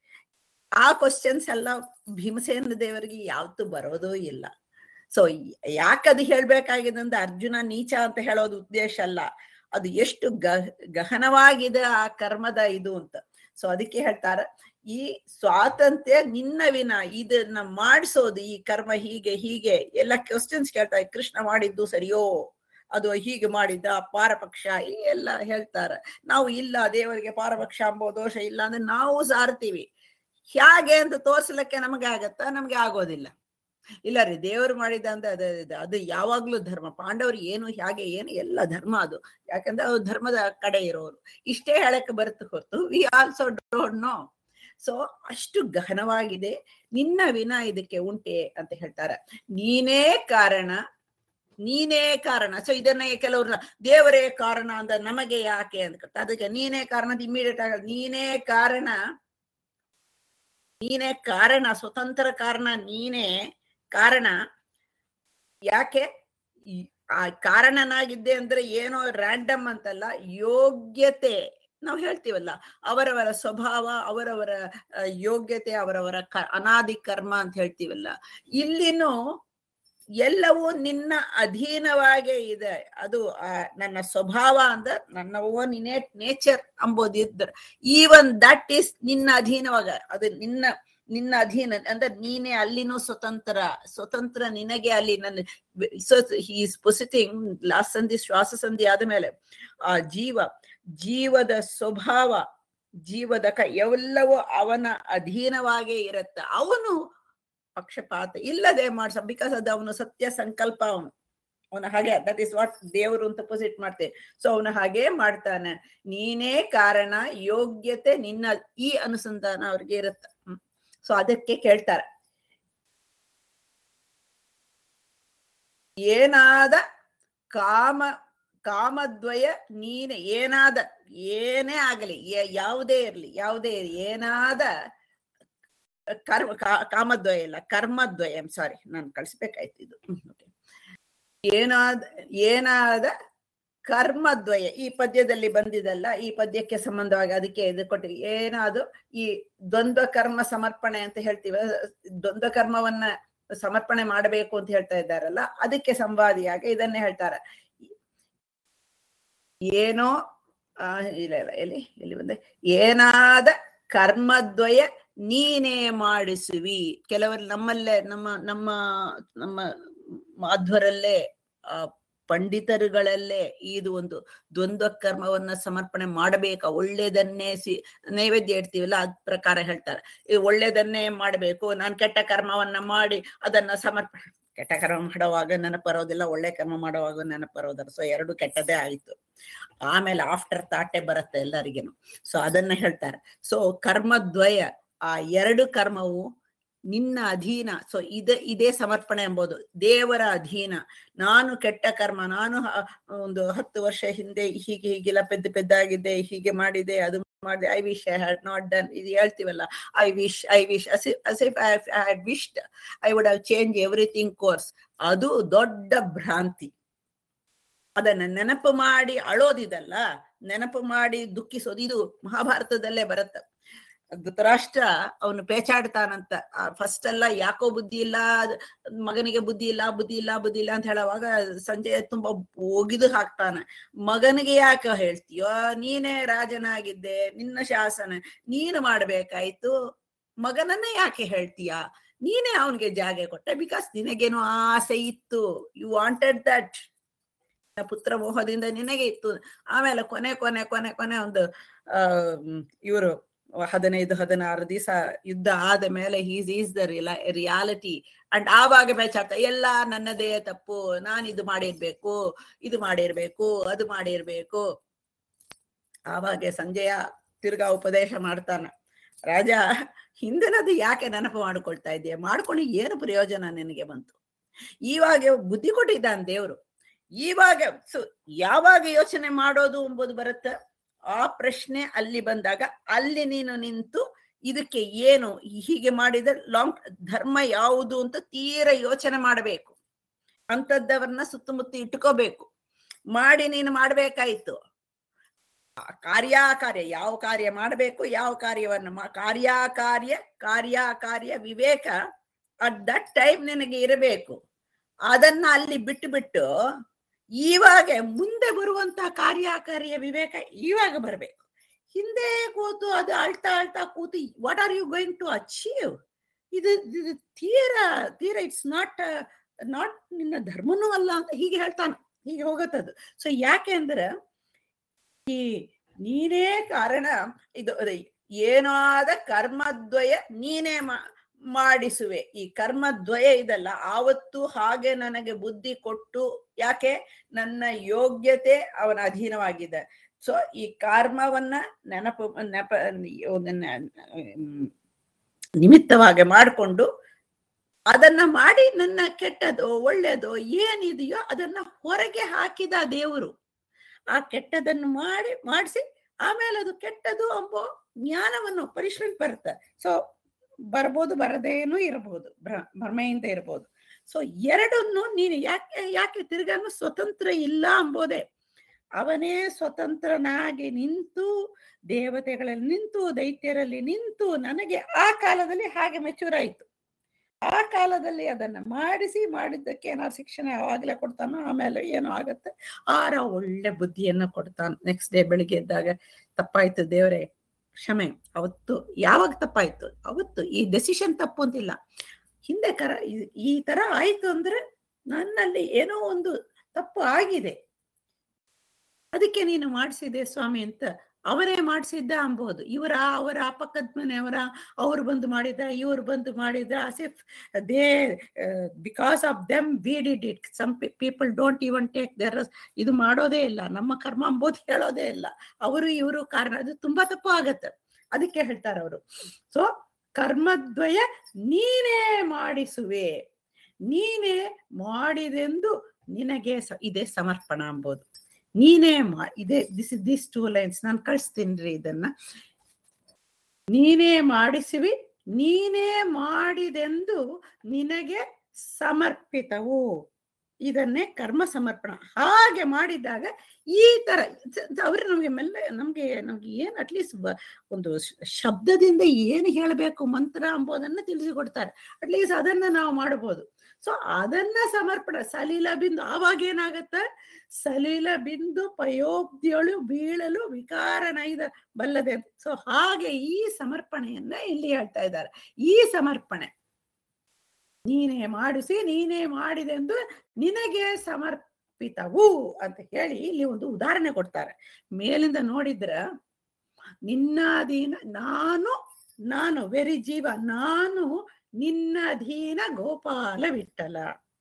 ಆ ಕ್ವಶನ್ಸ್ ಎಲ್ಲ ಭೀಮಸೇನ ದೇವರಿಗೆ ಯಾವತ್ತು ಬರೋದೂ ಇಲ್ಲ ಸೊ ಯಾಕದು ಹೇಳ್ಬೇಕಾಗಿದೆ ಅಂದ್ರೆ ಅರ್ಜುನ ನೀಚ ಅಂತ ಹೇಳೋದು ಉದ್ದೇಶ ಅಲ್ಲ ಅದು ಎಷ್ಟು ಗಹ ಗಹನವಾಗಿದೆ ಆ ಕರ್ಮದ ಇದು ಅಂತ ಸೊ ಅದಕ್ಕೆ ಹೇಳ್ತಾರ ಈ ಸ್ವಾತಂತ್ರ್ಯ ನಿನ್ನ ವಿನ ಇದನ್ನ ಮಾಡಿಸೋದು ಈ ಕರ್ಮ ಹೀಗೆ ಹೀಗೆ ಎಲ್ಲ ಕ್ವಶನ್ಸ್ ಕೇಳ್ತಾರೆ ಕೃಷ್ಣ ಮಾಡಿದ್ದು ಸರಿಯೋ ಅದು ಹೀಗೆ ಮಾಡಿದ್ದ ಪಾರಪಕ್ಷ ಈ ಎಲ್ಲ ಹೇಳ್ತಾರೆ ನಾವು ಇಲ್ಲ ದೇವರಿಗೆ ಪಾರಪಕ್ಷ ಅಂಬೋ ದೋಷ ಇಲ್ಲ ಅಂದ್ರೆ ನಾವು ಸಾರ್ತೀವಿ ಹೇಗೆ ಅಂತ ತೋರ್ಸ್ಲಿಕ್ಕೆ ನಮಗೆ ಆಗತ್ತ ನಮ್ಗೆ ಆಗೋದಿಲ್ಲ ಇಲ್ಲ ರೀ ದೇವರು ಮಾಡಿದ ಅಂತ ಅದು ಅದು- ಅದು ಯಾವಾಗ್ಲೂ ಧರ್ಮ ಪಾಂಡವರು ಏನು ಹೇಗೆ ಏನು ಎಲ್ಲ ಧರ್ಮ ಅದು ಯಾಕಂದ್ರೆ ಅವ್ರು ಧರ್ಮದ ಕಡೆ ಇರೋರು ಇಷ್ಟೇ ಹೇಳಕ್ಕೆ ಬರುತ್ತೆ ಹೊರತು we also don't know so ಅಷ್ಟು ಗಹನವಾಗಿದೆ ನಿನ್ನ ವಿನ ಇದಕ್ಕೆ ಉಂಟೆ ಅಂತ ಹೇಳ್ತಾರೆ ನೀನೇ ಕಾರಣ ನೀನೇ ಕಾರಣ ಸೊ ಇದನ್ನ ಕೆಲವ್ರನ್ನ ದೇವರೇ ಕಾರಣ ಅಂತ ನಮಗೆ ಯಾಕೆ ಅಂತ ಕೇಳ್ತಾರೆ. ಅದಕ್ಕೆ ನೀನೇ ಕಾರಣ ಇಮಿಡಿಯೇಟ್ ಆಗ ನೀನೇ ಕಾರಣ ನೀನೇ ಕಾರಣ ಸ್ವತಂತ್ರ ಕಾರಣ ನೀನೇ ಕಾರಣ ಯಾಕೆ ಈ ಆ ಕಾರಣನಾಗಿದ್ದೆ ಅಂದ್ರೆ ಏನೋ ರ್ಯಾಂಡಮ್ ಅಂತಲ್ಲ ಯೋಗ್ಯತೆ ನಾವು ಹೇಳ್ತೀವಲ್ಲ ಅವರವರ ಸ್ವಭಾವ ಅವರವರ ಆ, ಯೋಗ್ಯತೆ ಅವರವರ ಕ ಅನಾದಿ ಕರ್ಮ ಅಂತ ಹೇಳ್ತೀವಲ್ಲ ಇಲ್ಲಿನೂ ಎಲ್ಲವೂ ನಿನ್ನ ಅಧೀನವಾಗೇ ಇದೆ ಅದು ಆ, ನನ್ನ ಸ್ವಭಾವ ಅಂದ ನನ್ನ ಓನ್ ಇನೇಟ್ ನೇಚರ್ ಅಂಬೋದಿದ್ರ ಈವನ್ ದಟ್ ಈಸ್ ನಿನ್ನ ಅಧೀನವಾಗ ಅದು ನಿನ್ನ ನಿನ್ನ ಅಧೀನ ಅಂದ್ರೆ ನೀನೇ ಅಲ್ಲಿನೂ ಸ್ವತಂತ್ರ ಸ್ವತಂತ್ರ ನಿನಗೆ ಅಲ್ಲಿ ನನ್ನ ಈಸ್ ಪೊಸಿಟಿಂಗ್ ಲಾಸ್ಟ್ ಸಂಧಿ ಶ್ವಾಸ ಸಂಧಿ ಆದ್ಮೇಲೆ ಆ ಜೀವ ಜೀವದ ಸ್ವಭಾವ ಜೀವದ ಕ ಎಲ್ಲವೂ ಅವನ ಅಧೀನವಾಗೇ ಇರತ್ತ ಅವನು ಪಕ್ಷಪಾತ ಇಲ್ಲದೆ ಮಾಡ್ಸ ಬಿಕಾಸ್ ಅದು ಅವನು ಸತ್ಯ ಸಂಕಲ್ಪ ಅವನು ಅವನ ಹಾಗೆ ದಟ್ ಇಸ್ ವಾಟ್ ದೇವರು ಅಂತ ಪೊಸಿಟ್ ಮಾಡ್ತೇವೆ ಸೊ ಅವನು ಹಾಗೆ ಮಾಡ್ತಾನೆ ನೀನೇ ಕಾರಣ ಯೋಗ್ಯತೆ ನಿನ್ನ ಈ ಅನುಸಂಧಾನ ಅವ್ರಿಗೆ ಇರುತ್ತ ಸೊ ಅದಕ್ಕೆ ಕೇಳ್ತಾರೆ ಏನಾದ ಕಾಮ ಕಾಮದ್ವಯ ನೀನೆ ಏನಾದ ಏನೇ ಆಗಲಿ ಯಾ- ಯಾವುದೇ ಇರ್ಲಿ ಯಾವುದೇ ಇರ್ಲಿ ಏನಾದ ಕರ್ಮ ಕಾ- ಕಾಮದ್ವಯ ಇಲ್ಲ ಕರ್ಮದ್ವಯ ಸಾರಿ ನಾನು ಕಳಿಸ್ಬೇಕಾಯ್ತು ಇದು ಹ್ಮ್, okay. ಏನಾದ ಏನಾದ ಕರ್ಮದ್ವಯ ಈ ಪದ್ಯದಲ್ಲಿ ಬಂದಿದಲ್ಲ ಈ ಪದ್ಯಕ್ಕೆ ಸಂಬಂಧವಾಗಿ ಅದಕ್ಕೆ ಇದು ಕೊಟ್ಟಿರಿ ಏನಾದ್ರು ಈ ದ್ವಂದ್ವ ಕರ್ಮ ಸಮರ್ಪಣೆ ಅಂತ ಹೇಳ್ತೀವ ದ್ವಂದ್ವ ಕರ್ಮವನ್ನ ಸಮರ್ಪಣೆ ಮಾಡಬೇಕು ಅಂತ ಹೇಳ್ತಾ ಇದ್ದಾರಲ್ಲ ಅದಕ್ಕೆ ಸಂವಾದಿಯಾಗಿ ಇದನ್ನೇ ಹೇಳ್ತಾರೆ ಏನೋ ಆ ಇಲ್ಲ ಇಲ್ಲ ಎಲ್ಲಿ ಎಲ್ಲಿ ಬಂದೆ ಏನಾದ ಕರ್ಮದ್ವಯ ನೀನೇ ಮಾಡಿಸುವಿ ಕೆಲವರು ನಮ್ಮಲ್ಲೇ ನಮ್ಮ ನಮ್ಮ ನಮ್ಮ ಮಾಧ್ವರಲ್ಲೇ ಆ ಪಂಡಿತರುಗಳಲ್ಲೇ ಇದು ಒಂದು ದ್ವಂದ್ವ ಕರ್ಮವನ್ನ ಸಮರ್ಪಣೆ ಮಾಡಬೇಕಾ ಒಳ್ಳೇದನ್ನೇ ಸಿ ನೈವೇದ್ಯ ಇಡ್ತೀವಲ್ಲ ಅದ್ ಪ್ರಕಾರ ಹೇಳ್ತಾರೆ ಈ ಒಳ್ಳೇದನ್ನೇ ಮಾಡಬೇಕು ನಾನು ಕೆಟ್ಟ ಕರ್ಮವನ್ನ ಮಾಡಿ ಅದನ್ನ ಸಮರ್ಪಣೆ ಕೆಟ್ಟ ಕರ್ಮ ಮಾಡುವಾಗ ನೆನಪರೋದಿಲ್ಲ ಒಳ್ಳೆ ಕರ್ಮ ಮಾಡುವಾಗ ನೆನಪರೋದಿಲ್ಲ ಸೊ ಎರಡು ಕೆಟ್ಟದೇ ಆಯ್ತು ಆಮೇಲೆ ಆಫ್ಟರ್ ತಾಟೆ ಬರುತ್ತೆ ಎಲ್ಲರಿಗೇನು ಸೊ ಅದನ್ನ ಹೇಳ್ತಾರೆ ಸೊ ಕರ್ಮದ್ವಯ ಆ ಎರಡು ಕರ್ಮವು ನಿನ್ನ ಅಧೀನ ಸೊ ಇದೇ ಇದೇ ಸಮರ್ಪಣೆ ಎಂಬುದು ದೇವರ ಅಧೀನ ನಾನು ಕೆಟ್ಟ ಕರ್ಮ ನಾನು ಹ- ಒಂದು ಹತ್ತು ವರ್ಷ ಹಿಂದೆ ಹೀಗೆ ಹೀಗೆಲ್ಲ ಪೆದ್ದ ಪೆದ್ದಾಗಿದ್ದೆ ಹೀಗೆ ಮಾಡಿದೆ ಅದು ಮಾಡಿದೆ I wish I had not done ಇದು ಹೇಳ್ತೀವಲ್ಲ I wish I wish as if I had wished I would have change everything course ಅದು ದೊಡ್ಡ ಭ್ರಾಂತಿ ಅದನ್ನ ನೆನಪು ಮಾಡಿ ಅಳೋದಿದಲ್ಲ ನೆನಪು ಮಾಡಿ ದುಃಖಿಸೋದು ಇದು ಮಹಾಭಾರತದಲ್ಲೇ ಬರುತ್ತೆ ಧೃತರಾಷ್ಟ್ರ ಅವನು ಪೇಚಾಡ್ತಾನಂತ ಫಸ್ಟ್ ಎಲ್ಲ ಯಾಕೋ ಬುದ್ಧಿ ಇಲ್ಲ ಅದ್ ಮಗನಿಗೆ ಬುದ್ಧಿ ಇಲ್ಲ ಬುದ್ಧಿ ಇಲ್ಲ ಬುದ್ಧಿ ಇಲ್ಲ ಅಂತ ಹೇಳುವಾಗ ಸಂಜೆ ತುಂಬಾ ಒಗಿದು ಹಾಕ್ತಾನೆ ಮಗನಿಗೆ ಯಾಕೆ ಹೇಳ್ತೀಯೋ ನೀನೇ ರಾಜನಾಗಿದ್ದೆ ನಿನ್ನ ಶಾಸನ ನೀನು ಮಾಡ್ಬೇಕಾಯ್ತು ಮಗನನ್ನೇ ಯಾಕೆ ಹೇಳ್ತೀಯಾ ನೀನೇ ಅವನಿಗೆ ಜಾಗ ಕೊಟ್ಟೆ ಬಿಕಾಸ್ ನಿನಗೇನೋ ಆಸೆ ಇತ್ತು ಯು ವಾಂಟೆಡ್ ದಟ್ ಪುತ್ರ ಮೋಹದಿಂದ ನಿನಗೆ ಇತ್ತು ಆಮೇಲೆ ಕೊನೆ ಕೊನೆ ಕೊನೆ ಕೊನೆ ಒಂದು ಆ ಇವರು ಹದಿನೈದು ಹದಿನಾರು ದಿವಸ ಯುದ್ಧ ಆದ ಮೇಲೆ he's is the reality and ಆವಾಗ ಬೇಚಾಡ್ತಾ ಎಲ್ಲ ನನ್ನದೇ ತಪ್ಪು ನಾನು ಇದು ಮಾಡಿರ್ಬೇಕು ಇದು ಮಾಡಿರ್ಬೇಕು ಅದು ಮಾಡಿರ್ಬೇಕು ಆವಾಗ ಸಂಜಯ ತಿರ್ಗಾ ಉಪದೇಶ ಮಾಡ್ತಾನ ರಾಜ ಹಿಂದಿನದು ಯಾಕೆ ನೆನಪು ಮಾಡ್ಕೊಳ್ತಾ ಇದೆಯಾ ಮಾಡ್ಕೊಂಡು ಏನು ಪ್ರಯೋಜನ ನಿನಗೆ ಬಂತು ಇವಾಗ ಬುದ್ಧಿ ಕೊಟ್ಟಿದ್ದಾನೆ ದೇವ್ರು ಇವಾಗ ಸೊ ಯಾವಾಗ ಯೋಚನೆ ಮಾಡೋದು ಎಂಬುದು ಬರುತ್ತೆ ಆ ಪ್ರಶ್ನೆ ಅಲ್ಲಿ ಬಂದಾಗ ಅಲ್ಲಿ ನೀನು ನಿಂತು ಇದಕ್ಕೆ ಏನು ಹೀಗೆ ಮಾಡಿದ್ರೆ ಲಾಂಗ್ ಧರ್ಮ ಯಾವುದು ಅಂತ ತೀರ ಯೋಚನೆ ಮಾಡಬೇಕು ಅಂತದ್ದವನ್ನ ಸುತ್ತಮುತ್ತ ಇಟ್ಕೋಬೇಕು ಮಾಡಿ ನೀನು ಮಾಡ್ಬೇಕಾಯ್ತು ಆ ಕಾರ್ಯಾಕಾರ್ಯ ಯಾವ ಕಾರ್ಯ ಮಾಡಬೇಕು ಯಾವ ಕಾರ್ಯವನ್ನು ಮಾ- ಕಾರ್ಯಾಕಾರ್ಯ ಕಾರ್ಯಾಕಾರ್ಯ ವಿವೇಕ ಅಟ್ ದಟ್ ಟೈಮ್ ನಿನಗೆ ಇರಬೇಕು ಅದನ್ನ ಅಲ್ಲಿ ಬಿಟ್ಟು ಬಿಟ್ಟು ಇವಾಗ ಮುಂದೆ ಬರುವಂತ ಕಾರ್ಯಕಾರ್ಯ ವಿವೇಕ ಇವಾಗ ಬರಬೇಕು ಹಿಂದೆ ಕೂತು ಅದು ಅಳ್ತಾ ಅಳ್ತಾ ಕೂತು what are you going to achieve ಇದು ಇದು ತೀರ ತೀರ ಇಟ್ಸ್ ನಾಟ್ ನಾಟ್ ನಿನ್ನ ಧರ್ಮನೂ ಅಲ್ಲ ಅಂತ ಹೀಗೆ ಹೇಳ್ತಾನೆ ಹೀಗೆ ಹೋಗತ್ತದು ಸೊ ಯಾಕೆ ಅಂದ್ರೆ ಈ ನೀನೇ ಕಾರಣ ಇದು ಅದೇ ಏನಾದ ಕರ್ಮದ್ವಯ ನೀನೇ ಮಾ ಮಾಡಿಸುವೆ ಈ ಕರ್ಮದ್ವಯ ಇದಲ್ಲ ಆವತ್ತು ಹಾಗೆ ನನಗೆ ಬುದ್ಧಿ ಕೊಟ್ಟು ಯಾಕೆ ನನ್ನ ಯೋಗ್ಯತೆ ಅವನ ಅಧೀನವಾಗಿದೆ ಸೊ ಈ ಕರ್ಮವನ್ನ ನೆನಪು ನೆಪ ಒಂದನ್ನ, ಹ್ಮ್, ನಿಮಿತ್ತವಾಗಿ ಮಾಡಿಕೊಂಡು ಅದನ್ನ ಮಾಡಿ ನನ್ನ ಕೆಟ್ಟದೋ ಒಳ್ಳೇದೋ ಏನಿದೆಯೋ ಅದನ್ನ ಹೊರಗೆ ಹಾಕಿದ ದೇವರು ಆ ಕೆಟ್ಟದನ್ನು ಮಾಡಿ ಮಾಡಿಸಿ ಆಮೇಲೆ ಅದು ಕೆಟ್ಟದು ಎಂಬೋ ಜ್ಞಾನವನ್ನು ಪನಿಷ್ಮೆಂಟ್ ಬರುತ್ತೆ ಸೊ ಬರ್ಬೋದು ಬರದೇನೂ ಇರಬಹುದು ಭ್ರ ಭ್ರಮೆಯಿಂದ ಇರಬಹುದು ಸೊ ಎರಡನ್ನು ನೀನು ಯಾಕೆ ಯಾಕೆ ತಿರ್ಗಾನು ಸ್ವತಂತ್ರ ಇಲ್ಲ ಅಂಬೋದೇ ಅವನೇ ಸ್ವತಂತ್ರನಾಗಿ ನಿಂತು ದೇವತೆಗಳಲ್ಲಿ ನಿಂತು ದೈತ್ಯರಲ್ಲಿ ನಿಂತು ನನಗೆ ಆ ಕಾಲದಲ್ಲಿ ಹಾಗೆ ಮೆಚೂರ್ ಆಯಿತು ಆ ಕಾಲದಲ್ಲಿ ಅದನ್ನ ಮಾಡಿಸಿ ಮಾಡಿದ್ದಕ್ಕೆ ಏನಾದ್ರು ಶಿಕ್ಷಣ ಯಾವಾಗಲೇ ಕೊಡ್ತಾನೋ ಆಮೇಲೆ ಏನೋ ಆಗತ್ತೆ ಆರ ಒಳ್ಳೆ ಬುದ್ಧಿಯನ್ನ ಕೊಡ್ತಾನೆ ನೆಕ್ಸ್ಟ್ ಡೇ ಬೆಳಿಗ್ಗೆ ಎದ್ದಾಗ ತಪ್ಪಾಯ್ತು ದೇವರೇ ಕ್ಷಮೆ ಅವತ್ತು ಯಾವಾಗ ತಪ್ಪಾಯ್ತು ಅವತ್ತು ಈ ಡೆಸಿಷನ್ ತಪ್ಪು ಅಂತಿಲ್ಲ ಹಿಂದೆ ಕರ ಈ- ಈ ತರ ಆಯ್ತು ಅಂದ್ರೆ ನನ್ನಲ್ಲಿ ಏನೋ ಒಂದು ತಪ್ಪು ಆಗಿದೆ ಅದಕ್ಕೆ ನೀನು ಮಾಡಿಸಿದೆ ಸ್ವಾಮಿ ಅಂತ ಅವರೇ ಮಾಡಿಸಿದ್ದ ಅನ್ಬೋದು ಇವರ ಅವರ ಪಕ್ಕದ ಮನೆಯವರ ಅವ್ರು ಬಂದು ಮಾಡಿದ ಇವ್ರು ಬಂದು ಮಾಡಿದ as if they because of them we did it some people don't even take their ಇದು ಮಾಡೋದೇ ಇಲ್ಲ ನಮ್ಮ ಕರ್ಮ ಅಂಬೋದು ಹೇಳೋದೇ ಇಲ್ಲ ಅವರು ಇವರು ಕಾರಣ ಅದು ತುಂಬಾ ತಪ್ಪು ಆಗತ್ತೆ ಅದಕ್ಕೆ ಹೇಳ್ತಾರೆ ಅವರು ಸೊ ಕರ್ಮದ್ವಯ ನೀನೇ ಮಾಡಿಸುವೆ ನೀನೇ ಮಾಡಿದೆಂದು ನಿನಗೆ ಸ- ಇದೇ ಸಮರ್ಪಣ ಅಂಬೋದು ನೀನೇ ಮಾ ಇದೇ this is this two lines ನಾನು ಕಳಿಸ್ತೀನಿ ಇದನ್ನ ನೀನೇ ಮಾಡಿಸುವಿ ನೀನೇ ಮಾಡಿದೆಂದು ನಿನಗೆ ಸಮರ್ಪಿತವು ಇದನ್ನೇ ಕರ್ಮ ಸಮರ್ಪಣ ಹಾಗೆ ಮಾಡಿದಾಗ ಈ ತರ ಅವ್ರು ನಮ್ಗೆ ಮೆಲ್ಲ ನಮ್ಗೆ ನಮ್ಗೆ ಏನ್ ಅಟ್ಲೀಸ್ಟ್ ಒಂದು ಶ- ಶಬ್ದದಿಂದ ಏನು ಹೇಳಬೇಕು ಮಂತ್ರ ಅಂಬೋದನ್ನ ತಿಳಿಸಿಕೊಡ್ತಾರೆ ಅಟ್ಲೀಸ್ಟ್ ಅದನ್ನ ನಾವು ಮಾಡಬಹುದು ಸೊ ಅದನ್ನ ಸಮರ್ಪಣ ಸಲಿಲ ಬಿಂದು ಆವಾಗ ಏನಾಗತ್ತ ಸಲಿಲ ಬಿಂದು ಪಯೋಬ್ದಿಯಳು ಬೀಳಲು ವಿಕಾರನೈದ ಬಲ್ಲದೆ ಸೊ ಹಾಗೆ ಈ ಸಮರ್ಪಣೆಯನ್ನ ಇಲ್ಲಿ ಹೇಳ್ತಾ ಇದ್ದಾರೆ ಈ ಸಮರ್ಪಣೆ ನೀನೇ ಮಾಡಿಸಿ ನೀನೇ ಮಾಡಿದೆಂದು ನಿನಗೆ ಸಮರ್ಪಿತವು ಅಂತ ಹೇಳಿ ಇಲ್ಲಿ ಒಂದು ಉದಾಹರಣೆ ಕೊಡ್ತಾರೆ ಮೇಲಿಂದ ನೋಡಿದ್ರ ನಿನ್ನ ಅಧೀನ ನಾನು ನಾನು ವೆರಿ ಜೀವ ನಾನು ನಿನ್ನ ಅಧೀನ ಗೋಪಾಲ ವಿಠಲ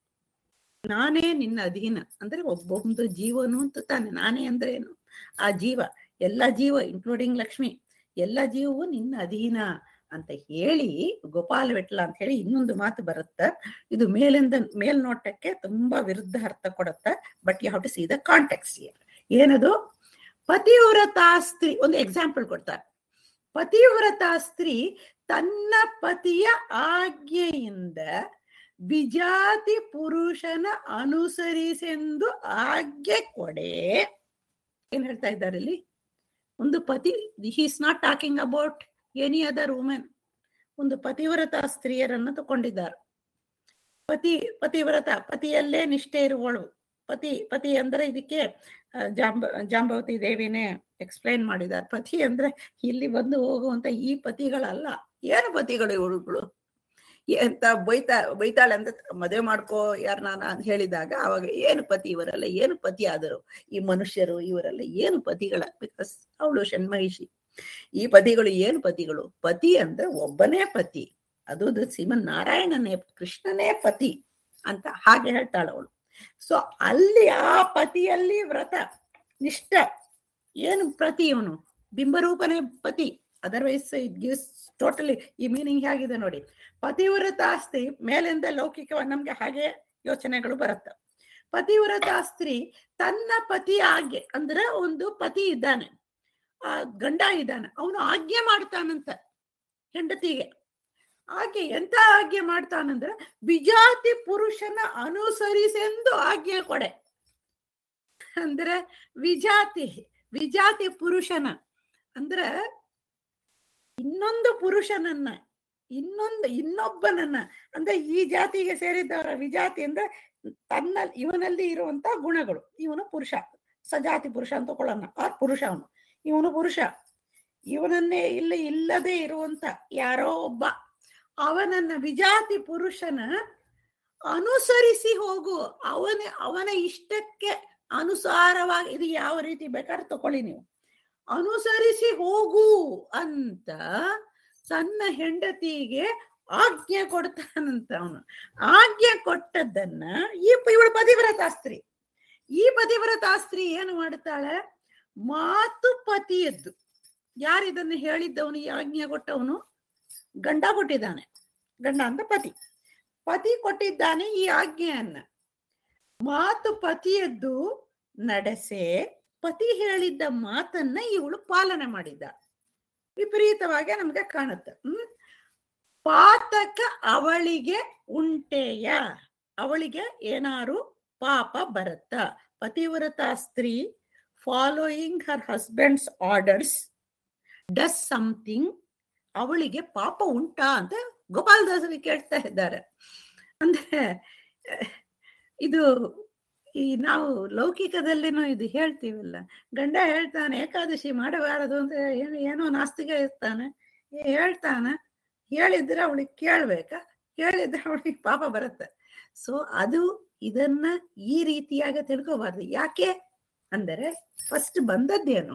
ನಾನೇ ನಿನ್ನ ಅಧೀನ ಅಂದ್ರೆ ಒಬ್ಬೊಂದು ಜೀವನು ಅಂತ ತಾನೆ ನಾನೇ ಅಂದ್ರೆ ಏನು ಆ ಜೀವ ಎಲ್ಲ ಜೀವ ಇನ್ಕ್ಲೂಡಿಂಗ್ ಲಕ್ಷ್ಮಿ ಎಲ್ಲ ಜೀವವು ನಿನ್ನ ಅಧೀನ ಅಂತ ಹೇಳಿ ಗೋಪಾಲ ವಿಠಲ ಅಂತ ಹೇಳಿ ಇನ್ನೊಂದು ಮಾತು ಬರುತ್ತೆ ಇದು ಮೇಲಿಂದ ಮೇಲ್ನೋಟಕ್ಕೆ ತುಂಬಾ ವಿರುದ್ಧ ಅರ್ಥ ಕೊಡುತ್ತೆ but you have to see the context ಏನದು ಪತಿವ್ರತಾ ಸ್ತ್ರೀ ಒಂದು ಎಕ್ಸಾಂಪಲ್ ಕೊಡ್ತಾರೆ ಪತಿವ್ರತಾ ಸ್ತ್ರೀ ತನ್ನ ಪತಿಯ ಆಜ್ಞೆಯಿಂದ ವಿಜಾತಿ ಪುರುಷನ ಅನುಸರಿಸೆಂದು ಆಜ್ಞೆ ಕೊಡೆ ಏನ್ ಹೇಳ್ತಾ ಇದ್ದಾರೆ ಇಲ್ಲಿ ಒಂದು ಪತಿ he's not talking about any other women ಒಂದು ಪತಿವ್ರತ ಸ್ತ್ರೀಯರನ್ನು ತಗೊಂಡಿದ್ದಾರೆ ಪತಿ ಪತಿವ್ರತ ಪತಿಯಲ್ಲೇ ನಿಷ್ಠೆ ಇರುವಳು ಪತಿ ಪತಿ ಅಂದ್ರೆ ಇದಕ್ಕೆ ಆ, ಜಾಂಬ ಜಾಂಬವತಿ ದೇವಿನೇ ಎಕ್ಸ್ಪ್ಲೈನ್ ಮಾಡಿದ್ದಾರೆ ಪತಿ ಅಂದ್ರೆ ಇಲ್ಲಿ ಬಂದು ಹೋಗುವಂತ ಈ ಪತಿಗಳಲ್ಲ ಏನು ಪತಿಗಳು ಇವಳುಗಳು ಅಂತ ಬೈತಾ ಬೈತಾಳೆ ಅಂತ ಮದುವೆ ಮಾಡ್ಕೋ ಯಾರ ನಾನು ಅಂತ ಹೇಳಿದಾಗ ಅವಾಗ ಏನು ಪತಿ ಇವರೆಲ್ಲ ಏನು ಪತಿ ಆದರು ಈ ಮನುಷ್ಯರು ಇವರೆಲ್ಲ ಏನು ಪತಿಗಳ ಬಿಕಾಸ್ ಅವಳು ಷಣ್ಮಹಿಷಿ ಈ ಪತಿಗಳು ಏನು ಪತಿಗಳು ಪತಿ ಅಂದ್ರೆ ಒಬ್ಬನೇ ಪತಿ ಅದು ಅದು ಶ್ರೀಮನ್ ನಾರಾಯಣನೇ ಕೃಷ್ಣನೇ ಪತಿ ಅಂತ ಹಾಗೆ ಹೇಳ್ತಾಳೆ ಅವಳು ಸೊ ಅಲ್ಲಿ ಆ ಪತಿಯಲ್ಲಿ ವ್ರತ ನಿಷ್ಠ ಏನು ಪ್ರತಿ ಇವನು ಬಿಂಬರೂಪನೇ ಪತಿ ಅದರ್ವೈಸ್ ಇಟ್ ಗಿವ್ಸ್ ಟೋಟಲಿ ಈ ಮೀನಿಂಗ್ ಹೇಗಿದೆ ನೋಡಿ ಪತಿವ್ರತ ಸ್ತ್ರೀ ಮೇಲಿಂದ ಲೌಕಿಕ ನಮ್ಗೆ ಹಾಗೆ ಯೋಚನೆಗಳು ಬರುತ್ತೆ ಪತಿವ್ರತ ಸ್ತ್ರೀ ತನ್ನ ಪತಿ ಆಜ್ಞೆ ಅಂದ್ರೆ ಒಂದು ಪತಿ ಇದ್ದಾನೆ ಆ ಗಂಡ ಇದ್ದಾನೆ ಅವನು ಆಜ್ಞೆ ಮಾಡ್ತಾನಂತ ಹೆಂಡತಿಗೆ ಆಜ್ಞೆ ಎಂತ ಆಜ್ಞೆ ಮಾಡ್ತಾನಂದ್ರೆ ವಿಜಾತಿ ಪುರುಷನ ಅನುಸರಿಸೆಂದು ಆಜ್ಞೆ ಕೊಡೆ ಅಂದ್ರೆ ವಿಜಾತಿ ವಿಜಾತಿ ಪುರುಷನ ಅಂದ್ರ ಇನ್ನೊಂದು ಪುರುಷನನ್ನ ಇನ್ನೊಂದು ಇನ್ನೊಬ್ಬನನ್ನ ಅಂದ್ರೆ ಈ ಜಾತಿಗೆ ಸೇರಿದವರ ವಿಜಾತಿ ಅಂದ್ರೆ ತನ್ನ ಇವನಲ್ಲಿ ಇರುವಂತ ಗುಣಗಳು ಇವನು ಪುರುಷ ಸಜಾತಿ ಪುರುಷ ಅಂತ ತಗೊಳ್ಳೋಣ ಆ ಪುರುಷ ಅವನು ಇವನು ಪುರುಷ ಇವನನ್ನೇ ಇಲ್ಲಿ ಇಲ್ಲದೆ ಇರುವಂತ ಯಾರೋ ಒಬ್ಬ ಅವನನ್ನ ವಿಜಾತಿ ಪುರುಷನ ಅನುಸರಿಸಿ ಹೋಗು ಅವನ ಅವನ ಇಷ್ಟಕ್ಕೆ ಅನುಸಾರವಾಗಿ ಇದು ಯಾವ ರೀತಿ ಬೇಕಾದ್ರೆ ತಕೊಳ್ಳಿ ನೀವು ಅನುಸರಿಸಿ ಹೋಗು ಅಂತ ತನ್ನ ಹೆಂಡತಿಗೆ ಆಜ್ಞೆ ಕೊಡ್ತಾನಂತ ಅವನು ಆಜ್ಞೆ ಕೊಟ್ಟದ್ದನ್ನ ಈ ಇವಳು ಪತಿವ್ರತ ಸ್ತ್ರೀ ಈ ಪತಿವ್ರತ ಸ್ತ್ರೀ ಏನು ಮಾಡ್ತಾಳೆ ಮಾತು ಪತಿಯದ್ದು ಯಾರಿದನ್ನು ಹೇಳಿದ್ದವನು ಈ ಆಜ್ಞೆ ಕೊಟ್ಟವನು ಗಂಡ ಕೊಟ್ಟಿದ್ದಾನೆ ಗಂಡ ಅಂತ ಪತಿ ಪತಿ ಕೊಟ್ಟಿದ್ದಾನೆ ಈ ಆಜ್ಞೆಯನ್ನ ಮಾತು ಪತಿಯದ್ದು ನಡೆಸೆ ಪತಿ ಹೇಳಿದ್ದ ಮಾತನ್ನ ಇವಳು ಪಾಲನೆ ಮಾಡಿದ್ದ ವಿಪರೀತವಾಗಿ ನಮ್ಗೆ ಕಾಣುತ್ತೆ ಹ್ಮ್ ಪಾತಕ ಅವಳಿಗೆ ಉಂಟೆಯ ಅವಳಿಗೆ ಏನಾರು ಪಾಪ ಬರುತ್ತ ಪತಿವ್ರತ ಸ್ತ್ರೀ following her husband's orders does something ಅವಳಿಗೆ ಪಾಪ ಉಂಟಾ ಅಂತ ಗೋಪಾಲದಾಸರಿಗೆ ಕೇಳ್ತಾ ಇದ್ದಾರೆ ಅಂದ್ರೆ ಇದು ಈ ನಾವು ಲೌಕಿಕದಲ್ಲಿನೂ ಇದು ಹೇಳ್ತೀವಲ್ಲ ಗಂಡ ಹೇಳ್ತಾನೆ ಏಕಾದಶಿ ಮಾಡಬಾರದು ಅಂತ ಏನೋ ಏನೋ ನಾಸ್ತಿಕ ಇರ್ತಾನೆ ಹೇಳ್ತಾನೆ ಹೇಳಿದ್ರೆ ಅವಳಿಗೆ ಕೇಳ್ಬೇಕಾ ಕೇಳಿದ್ರೆ ಅವಳಿಗೆ ಪಾಪ ಬರುತ್ತೆ ಸೊ ಅದು ಇದನ್ನ ಈ ರೀತಿಯಾಗಿ ತಿಳ್ಕೋಬಾರ್ದು ಯಾಕೆ ಅಂದರೆ ಫಸ್ಟ್ ಬಂದದ್ದೇನು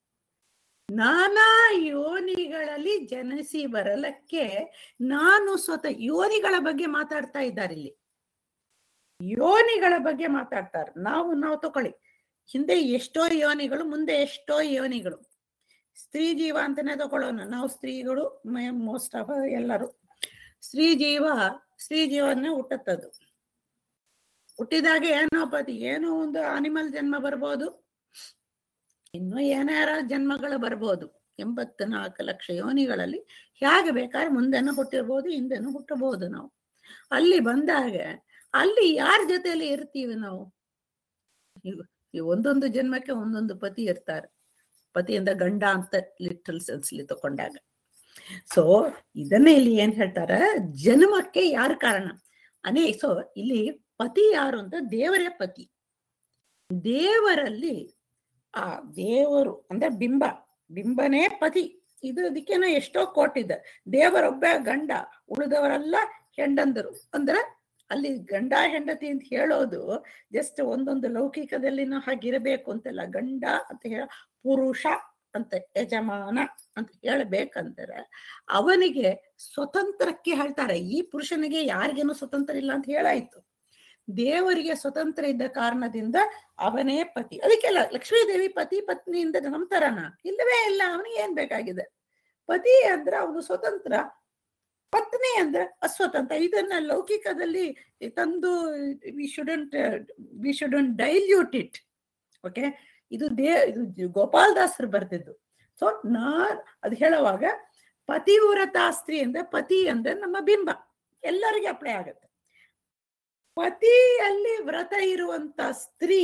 ನಾನಾ ಯೋನಿಗಳಲ್ಲಿ ಜನಿಸಿ ಬರಲಕ್ಕೆ ನಾನು ಸ್ವತಃ ಯೋನಿಗಳ ಬಗ್ಗೆ ಮಾತಾಡ್ತಾ ಇದ್ದಾರೆ ಇಲ್ಲಿ ಯೋನಿಗಳ ಬಗ್ಗೆ ಮಾತಾಡ್ತಾರೆ ನಾವು ನಾವು ತಕೊಳ್ಳಿ ಹಿಂದೆ ಎಷ್ಟೋ ಯೋನಿಗಳು ಮುಂದೆ ಎಷ್ಟೋ ಯೋನಿಗಳು ಸ್ತ್ರೀ ಜೀವ ಅಂತಾನೆ ತಗೊಳ್ಳೋಣ ನಾವು ಸ್ತ್ರೀಗಳು ಮೋಸ್ಟ್ ಆಫ್ ಎಲ್ಲರೂ ಸ್ತ್ರೀ ಜೀವ ಸ್ತ್ರೀ ಜೀವನೇ ಹುಟ್ಟುತ್ತದು ಹುಟ್ಟಿದಾಗ ಏನೋ ಪತಿ ಏನೋ ಒಂದು ಅನಿಮಲ್ ಜನ್ಮ ಬರ್ಬೋದು ಇನ್ನು ಏನಾರ ಜನ್ಮಗಳು ಬರ್ಬೋದು ಎಂಬತ್ತ ನಾಲ್ಕು ಲಕ್ಷ ಯೋನಿಗಳಲ್ಲಿ ಹೇಗೆ ಬೇಕಾದ್ರೆ ಮುಂದೆನೂ ಹುಟ್ಟಿರ್ಬೋದು ಹಿಂದೆನೂ ಹುಟ್ಟಬಹುದು ನಾವು ಅಲ್ಲಿ ಬಂದಾಗ ಅಲ್ಲಿ ಯಾರ ಜೊತೆಯಲ್ಲಿ ಇರ್ತೀವಿ ನಾವು ಈ ಒಂದೊಂದು ಜನ್ಮಕ್ಕೆ ಒಂದೊಂದು ಪತಿ ಇರ್ತಾರೆ ಪತಿಯಿಂದ ಗಂಡ ಅಂತ ಲಿಟ್ರಲ್ ಸೆನ್ಸ್ಲಿ ತಕೊಂಡಾಗ ಸೊ ಇದನ್ನೇ ಇಲ್ಲಿ ಏನ್ ಹೇಳ್ತಾರ ಜನ್ಮಕ್ಕೆ ಯಾರು ಕಾರಣ ಅನೇ ಸೊ ಇಲ್ಲಿ ಪತಿ ಯಾರು ಅಂತ ದೇವರೇ ಪತಿ ದೇವರಲ್ಲಿ ಆ ದೇವರು ಅಂದ್ರೆ ಬಿಂಬ ಬಿಂಬನೇ ಪತಿ ಇದು ಅದಕ್ಕೇನೋ ಎಷ್ಟೋ ಕೋಟಿದೆ ದೇವರೊಬ್ಬ ಗಂಡ ಉಳಿದವರೆಲ್ಲ ಹೆಂಡಂದರು ಅಂದ್ರೆ ಅಲ್ಲಿ ಗಂಡ ಹೆಂಡತಿ ಅಂತ ಹೇಳೋದು ಜಸ್ಟ್ ಒಂದೊಂದು ಲೌಕಿಕದಲ್ಲಿನೂ ಹಾಗಿರಬೇಕು ಅಂತಲ್ಲ ಗಂಡ ಅಂತ ಹೇಳ ಪುರುಷ ಅಂತ ಯಜಮಾನ ಅಂತ ಹೇಳಬೇಕಂದ್ರೆ ಅವನಿಗೆ ಸ್ವತಂತ್ರಕ್ಕೆ ಹೇಳ್ತಾರೆ ಈ ಪುರುಷನಿಗೆ ಯಾರಿಗೇನು ಸ್ವತಂತ್ರ ಇಲ್ಲ ಅಂತ ಹೇಳಾಯ್ತು ದೇವರಿಗೆ ಸ್ವತಂತ್ರ ಇದ್ದ ಕಾರಣದಿಂದ ಅವನೇ ಪತಿ ಅದಕ್ಕೆಲ್ಲ ಲಕ್ಷ್ಮೀದೇವಿ ಪತಿ ಪತ್ನಿಯಿಂದ ನಂತರನ ಇಲ್ಲವೇ ಇಲ್ಲ ಅವನಿಗೆ ಏನ್ ಬೇಕಾಗಿದೆ ಪತಿ ಅಂದ್ರೆ ಅವನು ಸ್ವತಂತ್ರ ಪತ್ನಿ ಅಂದ್ರೆ ಅಸ್ವತಂತ್ರ ಇದನ್ನ ಲೌಕಿಕದಲ್ಲಿ ತಂದು we shouldn't we shouldn't dilute it okay ಇದು ದೇ ಇದು ಗೋಪಾಲದಾಸರು ಬರ್ತಿದ್ದು ಸೊ ನಾ ಅದು ಹೇಳುವಾಗ ಪತಿವ್ರತ ಸ್ತ್ರೀ ಅಂದ್ರೆ ಪತಿ ಅಂದ್ರೆ ನಮ್ಮ ಬಿಂಬ ಎಲ್ಲರಿಗೆ ಅಪ್ಲೈ ಆಗುತ್ತೆ ಪತಿಯಲ್ಲಿ ವ್ರತ ಇರುವಂತ ಸ್ತ್ರೀ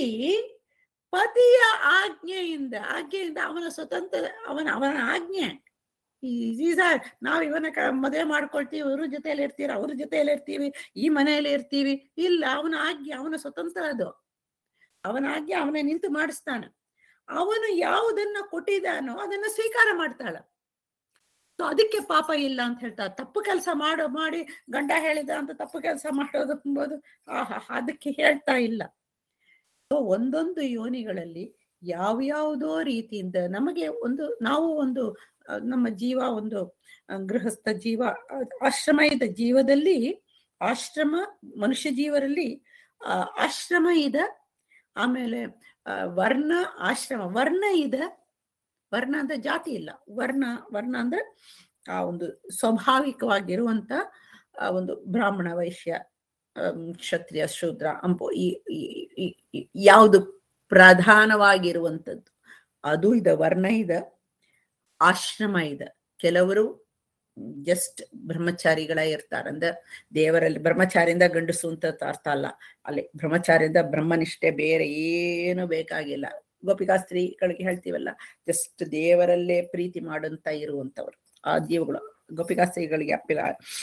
ಪತಿಯ ಆಜ್ಞೆಯಿಂದ ಆಜ್ಞೆಯಿಂದ ಅವನ ಸ್ವತಂತ್ರ ಅವನ ಅವನ ಆಜ್ಞೆ ಈಸ ನಾವ್ ಇವನ ಮದುವೆ ಮಾಡ್ಕೊಳ್ತೀವಿ ಇವ್ರ ಜೊತೆಯಲ್ಲಿ ಇರ್ತೀವಿ ಅವ್ರ ಜೊತೆಯಲ್ಲಿ ಇರ್ತೀವಿ ಈ ಮನೆಯಲ್ಲಿ ಇರ್ತೀವಿ ಇಲ್ಲ ಅವನ ಆಜ್ಞೆ ಅವನ ಸ್ವತಂತ್ರ ಅದು ಅವನ ಆಜ್ಞೆ ಅವನೇ ನಿಂತು ಮಾಡಿಸ್ತಾನೆ ಅವನು ಯಾವುದನ್ನ ಕೊಟ್ಟಿದ್ದಾನೋ ಅದನ್ನ ಸ್ವೀಕಾರ ಮಾಡ್ತಾಳ ಸೊ ಅದಕ್ಕೆ ಪಾಪ ಇಲ್ಲ ಅಂತ ಹೇಳ್ತಾರೆ ತಪ್ಪು ಕೆಲಸ ಮಾಡೋ ಮಾಡಿ ಗಂಡ ಹೇಳಿದ ಅಂತ ತಪ್ಪು ಕೆಲಸ ಮಾಡೋದು ಎಂಬುದು ಆಹಾ ಅದಕ್ಕೆ ಹೇಳ್ತಾ ಇಲ್ಲ ಸೊ ಒಂದೊಂದು ಯೋನಿಗಳಲ್ಲಿ ಯಾವ್ಯಾವುದೋ ರೀತಿಯಿಂದ ನಮಗೆ ಒಂದು ನಾವು ಒಂದು ನಮ್ಮ ಜೀವ ಒಂದು ಗೃಹಸ್ಥ ಜೀವ ಆಶ್ರಮದ ಜೀವದಲ್ಲಿ ಆಶ್ರಮ ಮನುಷ್ಯ ಜೀವರಲ್ಲಿ ಆಶ್ರಮ ಇದೆ ಆಮೇಲೆ ವರ್ಣ ಆಶ್ರಮ ವರ್ಣ ಇದೆ ವರ್ಣ ಅಂದ್ರೆ ಜಾತಿ ಇಲ್ಲ ವರ್ಣ ವರ್ಣ ಅಂದ್ರೆ ಆ ಒಂದು ಸ್ವಾಭಾವಿಕವಾಗಿರುವಂತ ಒಂದು ಬ್ರಾಹ್ಮಣ ವೈಶ್ಯ ಕ್ಷತ್ರಿಯ ಶೂದ್ರ ಅಂಬು ಈ ಯಾವುದು ಪ್ರಧಾನವಾಗಿರುವಂಥದ್ದು ಅದು ಇದೆ ವರ್ಣ ಇದೆ ಆಶ್ರಮ ಇದೆ ಕೆಲವರು ಜಸ್ಟ್ ಬ್ರಹ್ಮಚಾರಿಗಳ ಇರ್ತಾರೆ ಅಂದ್ರೆ ದೇವರಲ್ಲಿ ಬ್ರಹ್ಮಚಾರಿಯಿಂದ ಗಂಡಸು ಅಂತ ಅರ್ಥ ಅಲ್ಲ ಅಲ್ಲಿ ಬ್ರಹ್ಮಚಾರಿಯಿಂದ ಬ್ರಹ್ಮನಿಷ್ಠೆ ಬೇರೆ ಏನು ಬೇಕಾಗಿಲ್ಲ ಗೋಪಿಕಾ ಸ್ತ್ರೀಗಳಿಗೆ ಹೇಳ್ತೀವಲ್ಲ ಜಸ್ಟ್ ದೇವರಲ್ಲೇ ಪ್ರೀತಿ ಮಾಡಂತ ಇರುವಂತವ್ರು ಆ ದೇವಗಳು ಗೋಪಿಕಾ ಸ್ತ್ರೀಗಳಿಗೆ ಅಪ್ಪಿಲ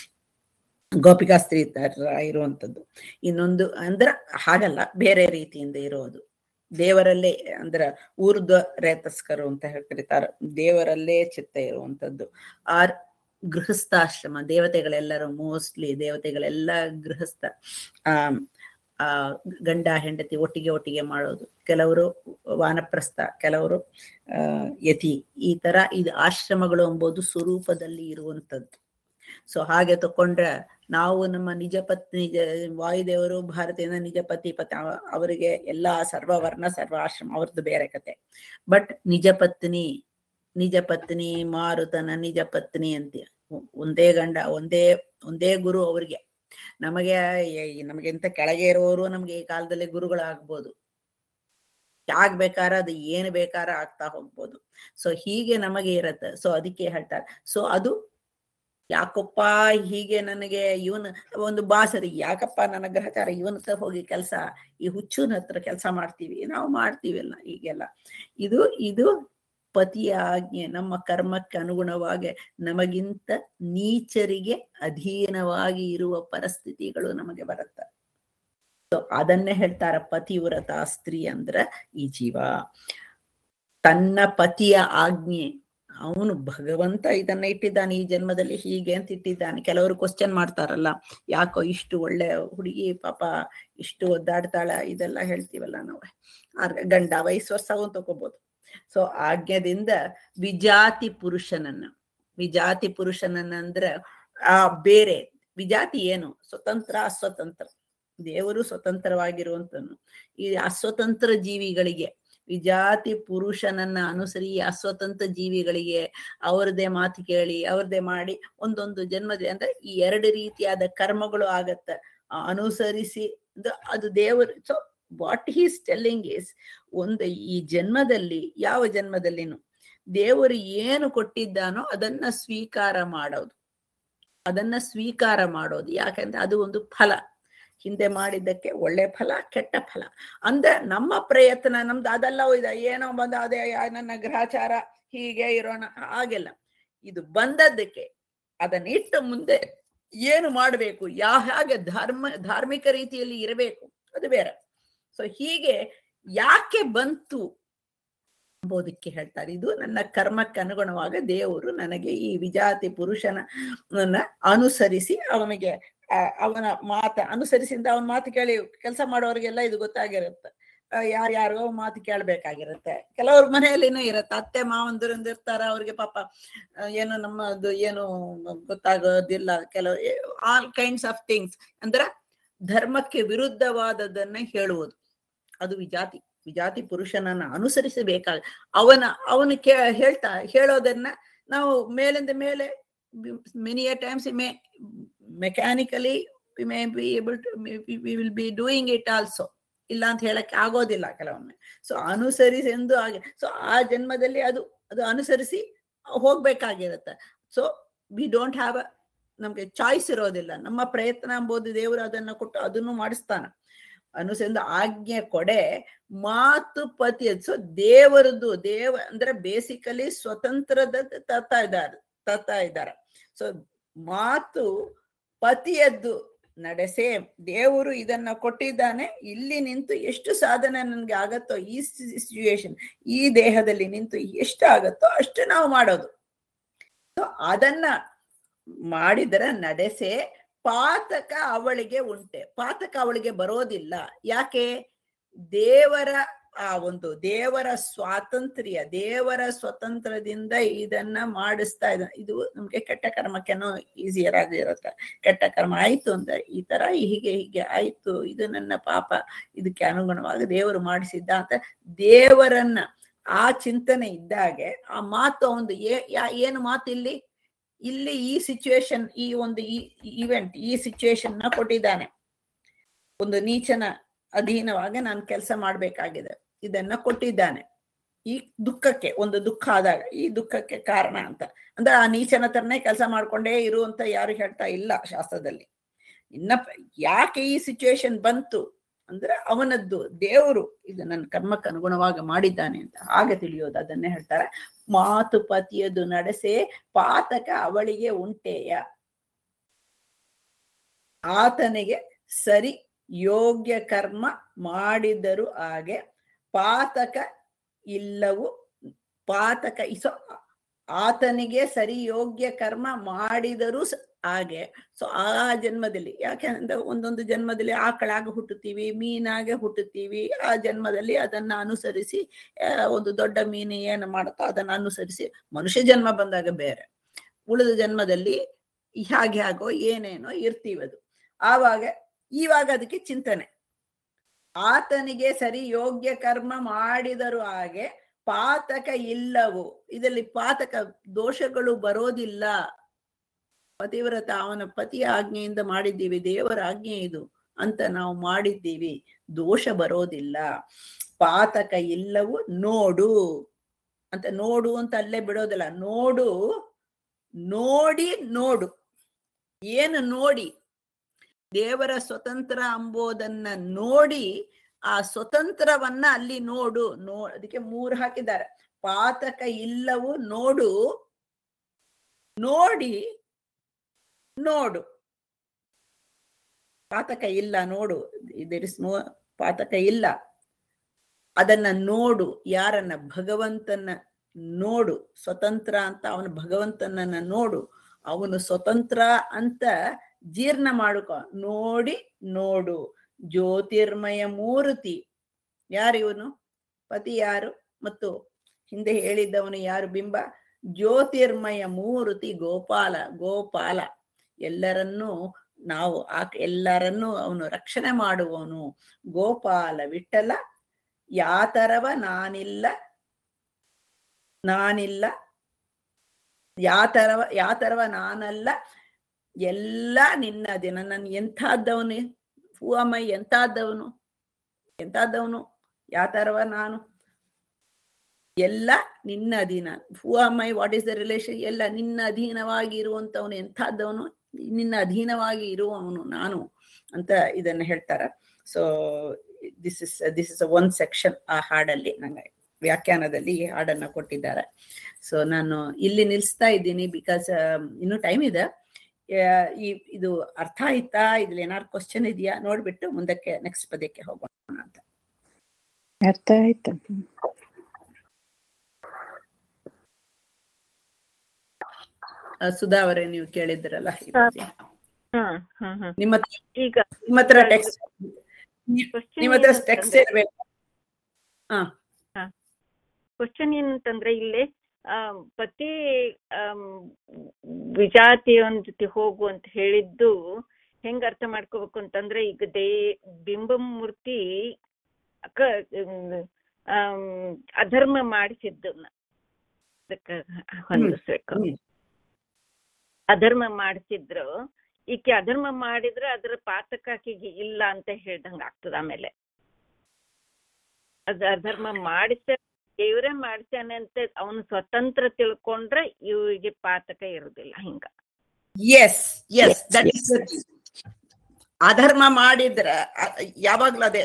ಗೋಪಿಕಾ ಸ್ತ್ರೀ ತರ ಇರುವಂತದ್ದು ಇನ್ನೊಂದು ಅಂದ್ರ ಹಾಗಲ್ಲ ಬೇರೆ ರೀತಿಯಿಂದ ಇರೋದು ದೇವರಲ್ಲೇ ಅಂದ್ರ ಊರ್ಧ್ವ ರೇತಸ್ಕರು ಅಂತ ಕರೀತಾರ ದೇವರಲ್ಲೇ ಚಿತ್ತ ಇರುವಂತದ್ದು ಆರ್ ಗೃಹಸ್ಥಾಶ್ರಮ ದೇವತೆಗಳೆಲ್ಲರೂ ಮೋಸ್ಟ್ಲಿ ದೇವತೆಗಳೆಲ್ಲ ಗೃಹಸ್ಥ ಆ ಆ ಗಂಡ ಹೆಂಡತಿ ಒಟ್ಟಿಗೆ ಒಟ್ಟಿಗೆ ಮಾಡೋದು ಕೆಲವರು ವಾನಪ್ರಸ್ಥ ಕೆಲವರು ಆ ಯತಿ ಈ ತರ ಇದು ಆಶ್ರಮಗಳು ಎಂಬುದು ಸ್ವರೂಪದಲ್ಲಿ ಇರುವಂತದ್ದು ಸೊ ಹಾಗೆ ತಕೊಂಡ್ರೆ ನಾವು ನಮ್ಮ ನಿಜ ಪತ್ನಿ ವಾಯುದೇವರು ಭಾರತೀಯ ನಿಜ ಪತಿ ಪತಿ ಅವರಿಗೆ ಎಲ್ಲಾ ಸರ್ವವರ್ಣ ಸರ್ವ ಆಶ್ರಮ ಅವ್ರದ್ದು ಬೇರೆ ಕತೆ ಬಟ್ ನಿಜ ಪತ್ನಿ ನಿಜ ಪತ್ನಿ ಮಾರುತನ ನಿಜ ಪತ್ನಿ ಅಂತ ಒಂದೇ ಗಂಡ ಒಂದೇ ಒಂದೇ ಗುರು ಅವ್ರಿಗೆ ನಮಗೆ ನಮಗಿಂತ ಕೆಳಗೆ ಇರುವವರು ನಮ್ಗೆ ಈ ಕಾಲದಲ್ಲಿ ಗುರುಗಳಾಗ್ಬೋದು ಆಗ್ಬೇಕಾರ ಅದು ಏನು ಬೇಕಾರ ಆಗ್ತಾ ಹೋಗ್ಬೋದು ಸೊ ಹೀಗೆ ನಮಗೆ ಇರತ್ತೆ ಸೊ ಅದಕ್ಕೆ ಹೇಳ್ತಾರೆ ಸೊ ಅದು ಯಾಕಪ್ಪ ಹೀಗೆ ನನಗೆ ಇವನು ಒಂದು ಬಾಸರಿ ಯಾಕಪ್ಪ ನನ್ನ ಗ್ರಹಚಾರ ಇವನ ಹತ್ರ ಹೋಗಿ ಕೆಲಸ ಈ ಹುಚ್ಚುನ ಹತ್ರ ಕೆಲಸ ಮಾಡ್ತೀವಿ ನಾವು ಮಾಡ್ತೀವಲ್ಲ ಹೀಗೆಲ್ಲ ಇದು ಇದು ಪತಿಯ ಆಜ್ಞೆ ನಮ್ಮ ಕರ್ಮಕ್ಕೆ ಅನುಗುಣವಾಗಿ ನಮಗಿಂತ ನೀಚರಿಗೆ ಅಧೀನವಾಗಿ ಇರುವ ಪರಿಸ್ಥಿತಿಗಳು ನಮಗೆ ಬರುತ್ತೆ ಸೊ ಅದನ್ನೇ ಹೇಳ್ತಾರ ಪತಿವ್ರತ ಸ್ತ್ರೀ ಅಂದ್ರ ಈ ಜೀವ ತನ್ನ ಪತಿಯ ಆಜ್ಞೆ ಅವನು ಭಗವಂತ ಇದನ್ನ ಇಟ್ಟಿದ್ದಾನೆ ಈ ಜನ್ಮದಲ್ಲಿ ಹೀಗೆ ಅಂತ ಇಟ್ಟಿದ್ದಾನೆ ಕೆಲವರು ಕ್ವಶನ್ ಮಾಡ್ತಾರಲ್ಲ ಯಾಕೋ ಇಷ್ಟು ಒಳ್ಳೆ ಹುಡುಗಿ ಪಾಪ ಇಷ್ಟು ಒದ್ದಾಡ್ತಾಳ ಇದೆಲ್ಲ ಹೇಳ್ತೀವಲ್ಲ ನಾವು ಆರ್ ಗಂಡ ವಯಸ್ಸು ವರ್ಷ ಅವನ್ ತಗೋಬಹುದು ಸೊ ಆಜ್ಞದಿಂದ ವಿಜಾತಿ ಪುರುಷನನ್ನ ವಿಜಾತಿ ಪುರುಷನನ್ನ ಅಂದ್ರ ಆ ಬೇರೆ ವಿಜಾತಿ ಏನು ಸ್ವತಂತ್ರ ಅಸ್ವತಂತ್ರ ದೇವರು ಸ್ವತಂತ್ರವಾಗಿರುವಂತನು ಈ ಅಸ್ವತಂತ್ರ ಜೀವಿಗಳಿಗೆ ವಿಜಾತಿ ಪುರುಷನನ್ನ ಅನುಸರಿ ಅಸ್ವತಂತ್ರ ಜೀವಿಗಳಿಗೆ ಅವ್ರದೇ ಮಾತು ಕೇಳಿ ಅವ್ರದೇ ಮಾಡಿ ಒಂದೊಂದು ಜನ್ಮದ ಅಂದ್ರೆ ಈ ಎರಡು ರೀತಿಯಾದ ಕರ್ಮಗಳು ಆಗತ್ತ ಆ ಅನುಸರಿಸಿ ಅದು- ಅದು ದೇವರು so what he's telling is ಒಂದು ಈ ಜನ್ಮದಲ್ಲಿ ಯಾವ ಜನ್ಮದಲ್ಲಿನೂ ದೇವರು ಏನು ಕೊಟ್ಟಿದ್ದಾನೋ ಅದನ್ನ ಸ್ವೀಕಾರ ಮಾಡೋದು ಅದನ್ನ ಸ್ವೀಕಾರ ಮಾಡೋದು ಯಾಕಂದ್ರೆ ಅದು ಒಂದು ಫಲ ಹಿಂದೆ ಮಾಡಿದ್ದಕ್ಕೆ ಒಳ್ಳೆ ಫಲ ಕೆಟ್ಟ ಫಲ ಅಂದ್ರೆ ನಮ್ಮ ಪ್ರಯತ್ನ ನಮ್ದು ಅದೆಲ್ಲ ಇದೆ ಏನೋ ಬಂದ ಅದೇ ಯಾ- ನನ್ನ ಗ್ರಹಚಾರ ಹೀಗೆ ಇರೋಣ ಹಾಗೆಲ್ಲ ಇದು ಬಂದದ್ದಕ್ಕೆ ಅದನ್ನ ಇಟ್ಟು ಮುಂದೆ ಏನು ಮಾಡಬೇಕು ಯಾ ಹಾಗೆ ಧರ್ಮ ಧಾರ್ಮಿಕ ರೀತಿಯಲ್ಲಿ ಇರಬೇಕು ಅದು ಬೇರೆ ಸೊ ಹೀಗೆ ಯಾಕೆ ಬಂತು ಎಂಬುದಕ್ಕೆ ಹೇಳ್ತಾರೆ ಇದು ನನ್ನ ಕರ್ಮಕ್ಕೆ ಅನುಗುಣವಾಗ ದೇವರು ನನಗೆ ಈ ವಿಜಾತಿ ಪುರುಷನ ನನ್ನ ಅನುಸರಿಸಿ ಅವನಿಗೆ ಆ, ಅವನ ಮಾತ ಅನುಸರಿಸಿಂದ ಅವನ ಮಾತು ಕೇಳಿ ಕೆಲಸ ಮಾಡೋರಿಗೆಲ್ಲ ಇದು ಗೊತ್ತಾಗಿರುತ್ತೆ ಯಾರ್ಯಾರೋ ಮಾತು ಕೇಳ್ಬೇಕಾಗಿರುತ್ತೆ ಕೆಲವ್ರ ಮನೆಯಲ್ಲಿನೂ ಇರುತ್ತೆ ಅತ್ತೆ ಮಾವಂದ್ರಿಂದ ಇರ್ತಾರ ಅವ್ರಿಗೆ ಪಾಪ ಆ, ಏನು ನಮ್ಮದು ಏನು ಗೊತ್ತಾಗೋದಿಲ್ಲ ಕೆಲವು ಆಲ್ ಕೈಂಡ್ಸ್ ಆಫ್ ಥಿಂಗ್ಸ್ ಅಂದ್ರ ಧರ್ಮಕ್ಕೆ ವಿರುದ್ಧವಾದದನ್ನ ಹೇಳುವುದು ಅದು ವಿಜಾತಿ ವಿಜಾತಿ ಪುರುಷನನ್ನ ಅನುಸರಿಸಬೇಕಾಗ ಅವನ ಅವನು ಕೇ ಹೇಳ್ತಾ ಹೇಳೋದನ್ನ ನಾವು ಮೇಲಿಂದ ಮೇಲೆ many a times may mechanically we may be able to we will be doing it also ಇಲ್ಲ ಅಂತ ಹೇಳಕ್ಕೆ ಆಗೋದಿಲ್ಲ ಕೆಲವೊಮ್ಮೆ ಸೊ ಅನುಸರಿಸಿ ಎಂದು ಹಾಗೆ ಸೊ ಆ ಜನ್ಮದಲ್ಲಿ ಅದು ಅದು ಅನುಸರಿಸಿ ಹೋಗ್ಬೇಕಾಗಿರುತ್ತೆ ಸೊ ವಿ ಡೋಂಟ್ ಹ್ಯಾವ್ ನಮ್ಗೆ ಚಾಯ್ಸ್ ಇರೋದಿಲ್ಲ ನಮ್ಮ ಪ್ರಯತ್ನ ಎಂಬುದು ದೇವರು ಅದನ್ನ ಕೊಟ್ಟು ಅದನ್ನು ಮಾಡಿಸ್ತಾನ ಅನುಸರಿಸಿದ ಆಜ್ಞೆ ಕೊಡೆ ಮಾತು ಪತಿ ಸೊ ದೇವರದ್ದು ದೇವ ಅಂದ್ರೆ ಬೇಸಿಕಲಿ ಸ್ವತಂತ್ರದ ತರ್ತಾ ಇದ್ದಾರೆ ತರ್ತಾ ಇದ್ದಾರೆ ಸೊ ಮಾತು ಪತಿಯದ್ದು ನಡೆಸೆ ದೇವರು ಇದನ್ನ ಕೊಟ್ಟಿದ್ದಾನೆ ಇಲ್ಲಿ ನಿಂತು ಎಷ್ಟು ಸಾಧನೆ ನನ್ಗೆ ಆಗತ್ತೋ ಈ ಸಿಚುವೇಶನ್ ಈ ದೇಹದಲ್ಲಿ ನಿಂತು ಎಷ್ಟು ಆಗತ್ತೋ ಅಷ್ಟು ನಾವು ಮಾಡೋದು ಸೊ ಅದನ್ನ ಮಾಡಿದರೆ ನಡೆಸೆ ಪಾತಕ ಅವಳಿಗೆ ಉಂಟೆ ಪಾತಕ ಅವಳಿಗೆ ಬರೋದಿಲ್ಲ ಯಾಕೆ ದೇವರ ಆ ಒಂದು ದೇವರ ಸ್ವಾತಂತ್ರ್ಯ ದೇವರ ಸ್ವತಂತ್ರದಿಂದ ಇದನ್ನ ಮಾಡಿಸ್ತಾ ಇದ್ದ ಇದು ನಮ್ಗೆ ಕೆಟ್ಟ ಕರ್ಮಕ್ಕೆನೋ ಈಸಿಯರ್ ಆಗಿರುತ್ತೆ ಕೆಟ್ಟ ಕರ್ಮ ಆಯ್ತು ಅಂದ್ರೆ ಈ ತರ ಹೀಗೆ ಹೀಗೆ ಆಯ್ತು ಇದು ನನ್ನ ಪಾಪ ಇದಕ್ಕೆ ಅನುಗುಣವಾಗಿ ದೇವರು ಮಾಡಿಸಿದ್ದ ಅಂತ ದೇವರನ್ನ ಆ ಚಿಂತನೆ ಇದ್ದಾಗೆ ಆ ಮಾತು ಒಂದು ಏ ಯಾ- ಏನು ಮಾತು ಇಲ್ಲಿ ಇಲ್ಲಿ ಈ ಸಿಚುವೇಶನ್ ಈ ಒಂದು ಇವೆಂಟ್ ಈ ಸಿಚುವೇಶನ್ ನ ಕೊಟ್ಟಿದ್ದಾನೆ ಒಂದು ನೀಚನ ಅಧೀನವಾಗಿ ನಾನು ಕೆಲಸ ಮಾಡ್ಬೇಕಾಗಿದೆ ಇದನ್ನ ಕೊಟ್ಟಿದ್ದಾನೆ ಈ ದುಃಖಕ್ಕೆ ಒಂದು ದುಃಖ ಆದಾಗ ಈ ದುಃಖಕ್ಕೆ ಕಾರಣ ಅಂತ ಅಂದ್ರೆ ಆ ನೀಚನ ತರನೇ ಕೆಲಸ ಮಾಡ್ಕೊಂಡೇ ಇರು ಅಂತ ಯಾರು ಹೇಳ್ತಾ ಇಲ್ಲ ಶಾಸ್ತ್ರದಲ್ಲಿ ಇನ್ನ ಪ- ಯಾಕೆ ಈ ಸಿಚುವೇಶನ್ ಬಂತು ಅಂದ್ರೆ ಅವನದ್ದು ದೇವರು ಇದು ನನ್ನ ಕರ್ಮಕ್ಕೆ ಅನುಗುಣವಾಗಿ ಮಾಡಿದ್ದಾನೆ ಅಂತ ಹಾಗೆ ತಿಳಿಯೋದು ಅದನ್ನೇ ಹೇಳ್ತಾರೆ ಮಾತು ಪತಿಯದು ನಡೆಸೆ ಪಾತಕ ಅವಳಿಗೆ ಉಂಟೆಯ ಆತನಿಗೆ ಸರಿ ಯೋಗ್ಯ ಕರ್ಮ ಮಾಡಿದರು ಹಾಗೆ ಪಾತಕ ಇಲ್ಲವು ಪಾತಕ ಸೊ ಆತನಿಗೆ ಸರಿ ಯೋಗ್ಯ ಕರ್ಮ ಮಾಡಿದರೂ ಸ- ಹಾಗೆ ಸೊ ಆ ಜನ್ಮದಲ್ಲಿ ಯಾಕೆಂದ್ರೆ ಒಂದೊಂದು ಜನ್ಮದಲ್ಲಿ ಆಕಳಾಗ ಹುಟ್ಟುತ್ತೀವಿ ಮೀನಾಗೆ ಹುಟ್ಟುತ್ತೀವಿ ಆ ಜನ್ಮದಲ್ಲಿ ಅದನ್ನ ಅನುಸರಿಸಿ ಆ, ಒಂದು ದೊಡ್ಡ ಮೀನು ಏನು ಮಾಡುತ್ತೋ ಅದನ್ನ ಅನುಸರಿಸಿ ಮನುಷ್ಯ ಜನ್ಮ ಬಂದಾಗ ಬೇರೆ ಉಳಿದ ಜನ್ಮದಲ್ಲಿ ಹಾಗೆ ಆಗೋ ಏನೇನೋ ಇರ್ತೀವಿ ಅದು ಆವಾಗ ಇವಾಗ ಅದಕ್ಕೆ ಚಿಂತನೆ ಆತನಿಗೆ ಸರಿ ಯೋಗ್ಯ ಕರ್ಮ ಮಾಡಿದರು ಹಾಗೆ ಪಾತಕ ಇಲ್ಲವು ಇದರಲ್ಲಿ ಪಾತಕ ದೋಷಗಳು ಬರೋದಿಲ್ಲ ಪತಿವ್ರತ ಅವನ ಪತಿಯ ಆಜ್ಞೆಯಿಂದ ಮಾಡಿದ್ದೀವಿ ದೇವರ ಆಜ್ಞೆ ಇದು ಅಂತ ನಾವು ಮಾಡಿದ್ದೀವಿ ದೋಷ ಬರೋದಿಲ್ಲ ಪಾತಕ ಇಲ್ಲವು ನೋಡು ಅಂತ ನೋಡು ಅಂತ ಅಲ್ಲೇ ಬಿಡೋದಿಲ್ಲ ನೋಡು ನೋಡಿ ನೋಡು ಏನು ನೋಡಿ ದೇವರ ಸ್ವತಂತ್ರ ಅಂಬೋದನ್ನ ನೋಡಿ ಆ ಸ್ವತಂತ್ರವನ್ನ ಅಲ್ಲಿ ನೋಡು ನೋ ಅದಕ್ಕೆ ಮೂರು ಹಾಕಿದ್ದಾರೆ ಪಾತಕ ಇಲ್ಲವು ನೋಡು ನೋಡಿ ನೋಡು ಪಾತಕ ಇಲ್ಲ ನೋಡು ದೇರ್ ಇಸ್ ನೋ ಪಾತಕ ಇಲ್ಲ ಅದನ್ನ ನೋಡು ಯಾರನ್ನ ಭಗವಂತನ ನೋಡು ಸ್ವತಂತ್ರ ಅಂತ ಅವನು ಭಗವಂತನನ್ನ ನೋಡು ಅವನು ಸ್ವತಂತ್ರ ಅಂತ ಜೀರ್ಣ ಮಾಡುಕೋ ನೋಡಿ ನೋಡು ಜ್ಯೋತಿರ್ಮಯ ಮೂರ್ತಿ ಯಾರು ಇವನು ಪತಿ ಯಾರು ಮತ್ತು ಹಿಂದೆ ಹೇಳಿದ್ದವನು ಯಾರು ಬಿಂಬ ಜ್ಯೋತಿರ್ಮಯ ಮೂರ್ತಿ ಗೋಪಾಲ ಗೋಪಾಲ ಎಲ್ಲರನ್ನೂ ನಾವು ಆ ಎಲ್ಲರನ್ನೂ ಅವನು ರಕ್ಷಣೆ ಮಾಡುವವನು ಗೋಪಾಲ ವಿಠಲ ಯಾತರವ ನಾನಿಲ್ಲ ನಾನಿಲ್ಲ ಯಾತರವ ಯಾತರವ ನಾನಲ್ಲ ಎಲ್ಲ ನಿನ್ನದೇ ನನ್ನ ಎಂಥದ್ದವನು ಹೂವಮ್ಮ ಎಂಥದ್ದವನು ಎಂಥದ್ದವನು ಯಾತರವ ನಾನು ಎಲ್ಲ ನಿನ್ನ ಅಧೀನ who my what is the relation ಎಲ್ಲ ನಿನ್ನ ಅಧೀನವಾಗಿ ಇರುವಂತವನು ಎಂಥದ್ದವನು ನಿನ್ನ ಅಧೀನವಾಗಿ ಇರುವವನು ನಾನು ಅಂತ ಇದನ್ನ ಹೇಳ್ತಾರ so this is this is one section ಆ ಹಾಡಲ್ಲಿ ನಂಗೆ ವ್ಯಾಖ್ಯಾನದಲ್ಲಿ ಈ ಹಾಡನ್ನ ಕೊಟ್ಟಿದ್ದಾರೆ ಸೊ ನಾನು ಇಲ್ಲಿ ನಿಲ್ಸ್ತಾ ಇದ್ದೀನಿ ಬಿಕಾಸ್ ಇನ್ನೂ ಟೈಮ್ ಇದೆ ಈ ಇದು ಅರ್ಥ ಆಯ್ತಾ ಇದ್ರಲ್ಲಿ ಏನಾದ್ರು ಕ್ವಶನ್ ಇದೆಯಾ ನೋಡ್ಬಿಟ್ಟು ಮುಂದಕ್ಕೆ ನೆಕ್ಸ್ಟ್ ಪದ್ಯಕ್ಕೆ ಹೋಗೋಣ ಅಂತ ಅರ್ಥ ಆಯ್ತು ಸುಧಾ ಅವರೇ ನೀವು ಕೇಳಿದ್ರಲ್ಲ ಈ ಪದ್ಯ. ಹ್ಮ್ ಹ್ಮ್ ಹ್ಮ್ ನಿಮ್ಮ ಹತ್ರ ಈಗ ನಿಮ್ಮ ಹತ್ರ ಟೆಕ್ಸ್ಟ್ question ನಿಮ್ಮ ಹತ್ರ ಏನಂತಂದ್ರೆ- ಟೆಕ್ಸ್ಟ್ ಇರ್ಬೇಕು ಹಾ ಕ್ವಶನ್ ಏನಂತಂದ್ರೆ ಇಲ್ಲಿ ಆ, ಪತಿ ಆಮ್, ವಿಜಾತಿಯವನ್ ಜೊತೆ ಹೋಗು ಅಂತ ಹೇಳಿದ್ದು ಹೆಂಗ್ ಅರ್ಥ ಮಾಡ್ಕೋಬೇಕು ಅಂತಂದ್ರೆ ಈಗ ದೇ ಬಿಂಬಮೂರ್ತಿ ಅಕ ಹ್ಮ್, ಆಮ್, ಅಧರ್ಮ ಮಾಡಿಸಿದ್ದನ್ನ ಅದಕ್ಕ ಹೊಂದಿಸ್ಬೇಕು ಹ್ಮ್. ಅಧರ್ಮ ಮಾಡಿಸಿದ್ರು ಈಕೆ ಅಧರ್ಮ ಮಾಡಿದ್ರೆ ಅದ್ರ ಪಾತಕ ಆಕೆಗೆ ಇಲ್ಲ ಅಂತ ಹೇಳ್ದಂಗ ಆಗ್ತದ ಆಮೇಲೆ ಅದ ಅಧರ್ಮ ಮಾಡಿಸ ದೇವ್ರೇ ಮಾಡ್ಸ್ಯಾನೆ ಅಂತ ಅವನು ಸ್ವತಂತ್ರ ತಿಳ್ಕೊಂಡ್ರೆ ಇವರಿಗೆ ಪಾತಕ ಇರುದಿಲ್ಲ ಹಿಂಗ ಎಸ್ ಎಸ್ ದಟ್ ಇಸ್ ಅಧರ್ಮ ಮಾಡಿದ್ರ ಅ- ಯಾವಾಗ್ಲೂ ಅದೇ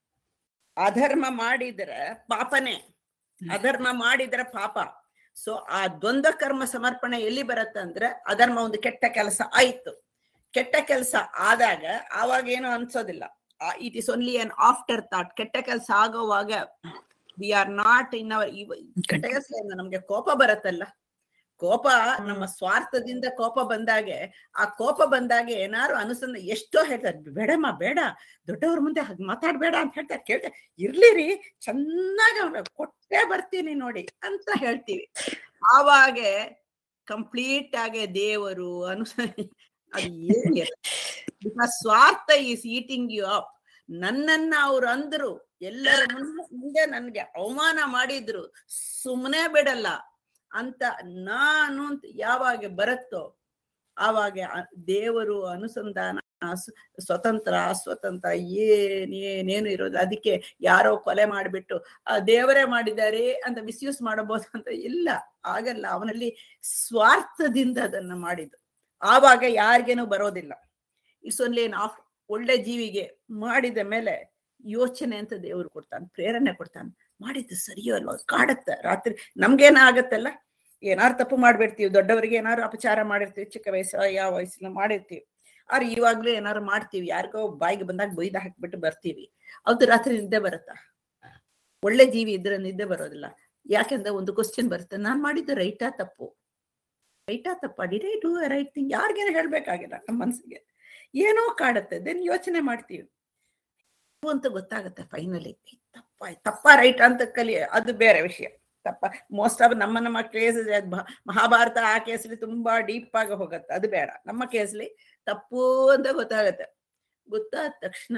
ಅಧರ್ಮ ಮಾಡಿದ್ರ ಪಾಪನೇ ಅಧರ್ಮ ಮಾಡಿದ್ರ ಪಾಪ ಸೊ ಆ ದ್ವಂದ್ವ ಕರ್ಮ ಸಮರ್ಪಣೆ ಎಲ್ಲಿ ಬರತ್ತಂದ್ರೆ ಅಧರ್ಮ ಒಂದು ಕೆಟ್ಟ ಕೆಲಸ ಆಯ್ತು ಕೆಟ್ಟ ಕೆಲಸ ಆದಾಗ ಆವಾಗ ಏನು ಅನ್ಸೋದಿಲ್ಲ it is only an afterthought ಕೆಟ್ಟ ಕೆಲಸ ಆಗೋವಾಗ we are not in our ಕೆಟ್ಟ ಕೆಲಸ ನಮ್ಗೆ ಕೋಪ ಬರತ್ತಲ್ಲ ಕೋಪ ನಮ್ಮ ಸ್ವಾರ್ಥದಿಂದ ಕೋಪ ಬಂದಾಗೆ ಆ ಕೋಪ ಬಂದಾಗ ಏನಾರು ಅನುಸಂಧ ಎಷ್ಟೋ ಹೇಳ್ತಾರೆ ಬೇಡಮ್ಮ ಬೇಡ ದೊಡ್ಡವ್ರ ಮುಂದೆ ಹಾಗೆ ಮಾತಾಡ್ಬೇಡ ಅಂತ ಹೇಳ್ತಾರೆ ಕೇಳ್ತಾರೆ ಇರ್ಲಿ ರೀ ಚೆನ್ನಾಗಿ ಅವ್ನ ಕೊಟ್ಟೆ ಬರ್ತೀನಿ ನೋಡಿ ಅಂತ ಹೇಳ್ತೀವಿ ಆವಾಗ ಕಂಪ್ಲೀಟ್ ಆಗಿ ದೇವರು ಅನುಸ ಅದು ಏನಿಲ್ಲ ಬಿಕಾಸ್ ಸ್ವಾರ್ಥ ಈಸ್ ಈಟಿಂಗ್ ಯು ಅಪ್ ನನ್ನನ್ನ ಅವ್ರು ಅಂದ್ರು ಎಲ್ಲರ ಮುಂದೆ ಮುಂದೆ ನನ್ಗೆ ಅವಮಾನ ಮಾಡಿದ್ರು ಸುಮ್ಮನೆ ಬಿಡಲ್ಲ ಅಂತ ನಾನು ಅಂತ ಯಾವಾಗ ಬರುತ್ತೋ ಆವಾಗ ಆ ದೇವರು ಅನುಸಂಧಾನ ಸ್- ಸ್ವತಂತ್ರ ಅಸ್ವತಂತ್ರ ಏನ್ ಏನೇನು ಇರೋದು ಅದಕ್ಕೆ ಯಾರೋ ಕೊಲೆ ಮಾಡಿಬಿಟ್ಟು ಆ ದೇವರೇ ಮಾಡಿದ್ದಾರೆ ಅಂತ ಮಿಸ್ಯೂಸ್ ಮಾಡಬಹುದು ಅಂತ ಇಲ್ಲ ಆಗಲ್ಲ ಅವನಲ್ಲಿ ಸ್ವಾರ್ಥದಿಂದ ಅದನ್ನ ಮಾಡಿದ್ದು ಆವಾಗ ಯಾರಿಗೇನು ಬರೋದಿಲ್ಲ ಇಟ್ಸ್ ಓನ್ಲಿ ಆಫ್ ಒಳ್ಳೆ ಜೀವಿಗೆ ಮಾಡಿದ ಮೇಲೆ ಯೋಚನೆ ಅಂತ ದೇವರು ಕೊಡ್ತಾನೆ ಪ್ರೇರಣೆ ಕೊಡ್ತಾನೆ ಮಾಡಿದ್ದು ಸರಿಯೋ ಅಲ್ವಾ ಕಾಡತ್ತ ರಾತ್ರಿ ನಮ್ಗೇನ ಆಗತ್ತಲ್ಲ ಏನಾರು ತಪ್ಪು ಮಾಡ್ಬಿಡ್ತೀವಿ ದೊಡ್ಡವರಿಗೆ ಏನಾರು ಅಪಚಾರ ಮಾಡಿರ್ತೀವಿ ಚಿಕ್ಕ ವಯಸ್ಸು ಯಾವ ವಯಸ್ಸಿನ ಮಾಡಿರ್ತೀವಿ ಆದ್ರೆ ಇವಾಗ್ಲೂ ಏನಾರು ಮಾಡ್ತೀವಿ ಯಾರಿಗೋ ಬಾಯಿಗೆ ಬಂದಾಗ ಬೈದ ಹಾಕ್ಬಿಟ್ಟು ಬರ್ತೀವಿ ಅದು ರಾತ್ರಿ ನಿದ್ದೆ ಬರುತ್ತಾ ಒಳ್ಳೆ ಜೀವಿ ಇದ್ರೆ ನಿದ್ದೆ ಬರೋದಿಲ್ಲ ಯಾಕೆಂದ್ರೆ ಒಂದು ಕ್ವಶನ್ ಬರುತ್ತೆ ನಾನ್ ಮಾಡಿದ್ದು ರೈಟಾ ತಪ್ಪು ರೈಟಾ ತಪ್ಪ did I do right thing ಯಾರಿಗೇನು ಹೇಳ್ಬೇಕಾಗಿಲ್ಲ ನಮ್ಮ ಮನಸ್ಸಿಗೆ ಏನೋ ಕಾಡುತ್ತೆ ದೆನ್ ಯೋಚನೆ ಮಾಡ್ತೀವಿ ತಪ್ಪು ಅಂತ ಗೊತ್ತಾಗುತ್ತೆ ಫೈನಲಿ ತಪ್ಪ ತಪ್ಪ ರೈಟ್ ಅಂತ ಕಲಿ ಅದು ಬೇರೆ ವಿಷಯ ತಪ್ಪ ಮೋಸ್ಟ್ ಆಫ್ ನಮ್ಮ ನಮ್ಮ ಕೇಸ್ ಮಹಾಭಾರತ ಆ ಕೇಸಲ್ಲಿ ತುಂಬಾ ಡೀಪ್ ಆಗಿ ಹೋಗುತ್ತೆ ಅದು ಬೇಡ ನಮ್ಮ ಕೇಸಲ್ಲಿ ತಪ್ಪು ಅಂತ ಗೊತ್ತಾಗತ್ತೆ ಗೊತ್ತಾದ ತಕ್ಷಣ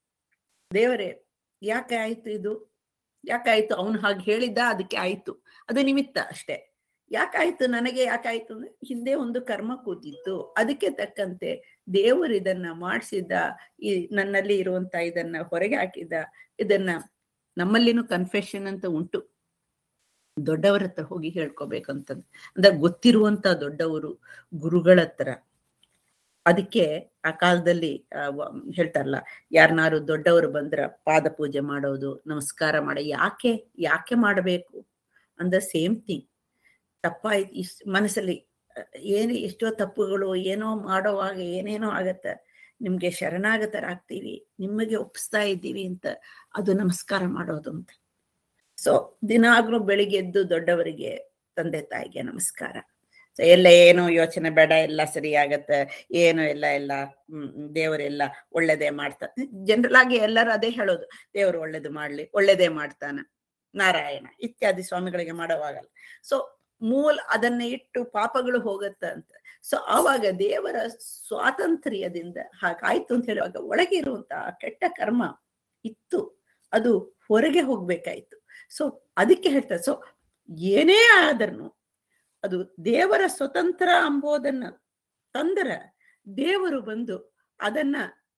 ದೇವರೇ ಯಾಕೆ ಆಯ್ತು ಇದು ಯಾಕಾಯ್ತು ಅವನು ಹಾಗೆ ಹೇಳಿದ್ದ ಅದಕ್ಕೆ ಆಯ್ತು ಅದು ನಿಮಿತ್ತ ಅಷ್ಟೇ ಯಾಕಾಯ್ತು ನನಗೆ ಯಾಕಾಯ್ತು ಅಂದ್ರೆ ಹಿಂದೆ ಒಂದು ಕರ್ಮ ಕೂತಿತ್ತು ಅದಕ್ಕೆ ತಕ್ಕಂತೆ ದೇವರು ಇದನ್ನ ಮಾಡಿಸಿದ್ದ ಈ ನನ್ನಲ್ಲಿ ಇರುವಂತ ಇದನ್ನ ಹೊರಗೆ ಹಾಕಿದ ಇದನ್ನ ನಮ್ಮಲ್ಲಿನೂ ಕನ್ಫೆಷನ್ ಅಂತ ಉಂಟು ದೊಡ್ಡವರ ಹತ್ರ ಹೋಗಿ ಹೇಳ್ಕೊಬೇಕಂತಂದ್ ಅಂದ್ರೆ ಗೊತ್ತಿರುವಂತ ದೊಡ್ಡವರು ಗುರುಗಳ ಹತ್ರ ಅದಕ್ಕೆ ಆ ಕಾಲದಲ್ಲಿ ಆ, ವ- ಹೇಳ್ತಾರಲ್ಲ ಯಾರನ್ನಾರು ದೊಡ್ಡವರು ಬಂದ್ರ ಪಾದ ಪೂಜೆ ಮಾಡೋದು ನಮಸ್ಕಾರ ಮಾಡ ಯಾಕೆ ಯಾಕೆ ಮಾಡಬೇಕು ಅಂದ ಸೇಮ್ ಥಿಂಗ್ ತಪ್ಪಾಯ್ತು ಇಸ್ ಮನಸ್ಸಲ್ಲಿ ಅಹ್, ಏನು ಎಷ್ಟೋ ತಪ್ಪುಗಳು ಏನೋ ಮಾಡೋವಾಗ ಏನೇನೋ ಆಗತ್ತ ನಿಮ್ಗೆ ಶರಣಾಗತರಾಗ್ತೀವಿ ನಿಮಗೆ ಒಪ್ಪಿಸ್ತಾ ಇದ್ದೀವಿ ಅಂತ ಅದು ನಮಸ್ಕಾರ ಮಾಡೋದು ಅಂತ ಸೊ ದಿನಾಗ್ಲೂ ಬೆಳಿಗ್ಗೆ ಎದ್ದು ದೊಡ್ಡವರಿಗೆ ತಂದೆ ತಾಯಿಗೆ ನಮಸ್ಕಾರ ಸೊ ಎಲ್ಲ ಏನು ಯೋಚನೆ ಬೇಡ ಎಲ್ಲ ಸರಿ ಆಗತ್ತೆ ಏನು ಎಲ್ಲ ಎಲ್ಲ ಹ್ಮ್ ದೇವರೆಲ್ಲ ಒಳ್ಳೇದೇ ಮಾಡ್ತಾನೆ ಜನರಲ್ ಆಗಿ ಎಲ್ಲರೂ ಅದೇ ಹೇಳೋದು ದೇವರು ಒಳ್ಳೇದು ಮಾಡ್ಲಿ ಒಳ್ಳೇದೇ ಮಾಡ್ತಾನ ನಾರಾಯಣ ಇತ್ಯಾದಿ ಸ್ವಾಮಿಗಳಿಗೆ ಮಾಡೋವಾಗಲ್ಲ ಸೊ ಮೂಲ ಅದನ್ನ ಇಟ್ಟು ಪಾಪಗಳು ಹೋಗತ್ತ ಅಂತ ಸೊ ಆವಾಗ ದೇವರ ಸ್ವಾತಂತ್ರ್ಯದಿಂದ ಹಾಗಾಯ್ತು ಅಂತ ಹೇಳುವಾಗ ಒಳಗೆ ಇರುವಂತಹ ಕೆಟ್ಟ ಕರ್ಮ ಇತ್ತು ಅದು ಹೊರಗೆ ಹೋಗ್ಬೇಕಾಯ್ತು ಸೊ ಅದಕ್ಕೆ ಹೇಳ್ತಾರೆ ಸೊ ಏನೇ ಆದ್ರೂ ಅದು ದೇವರ ಸ್ವತಂತ್ರ ಅಂಬೋದನ್ನ ತಂದ್ರ ದೇವರು ಬಂದು ಅದನ್ನ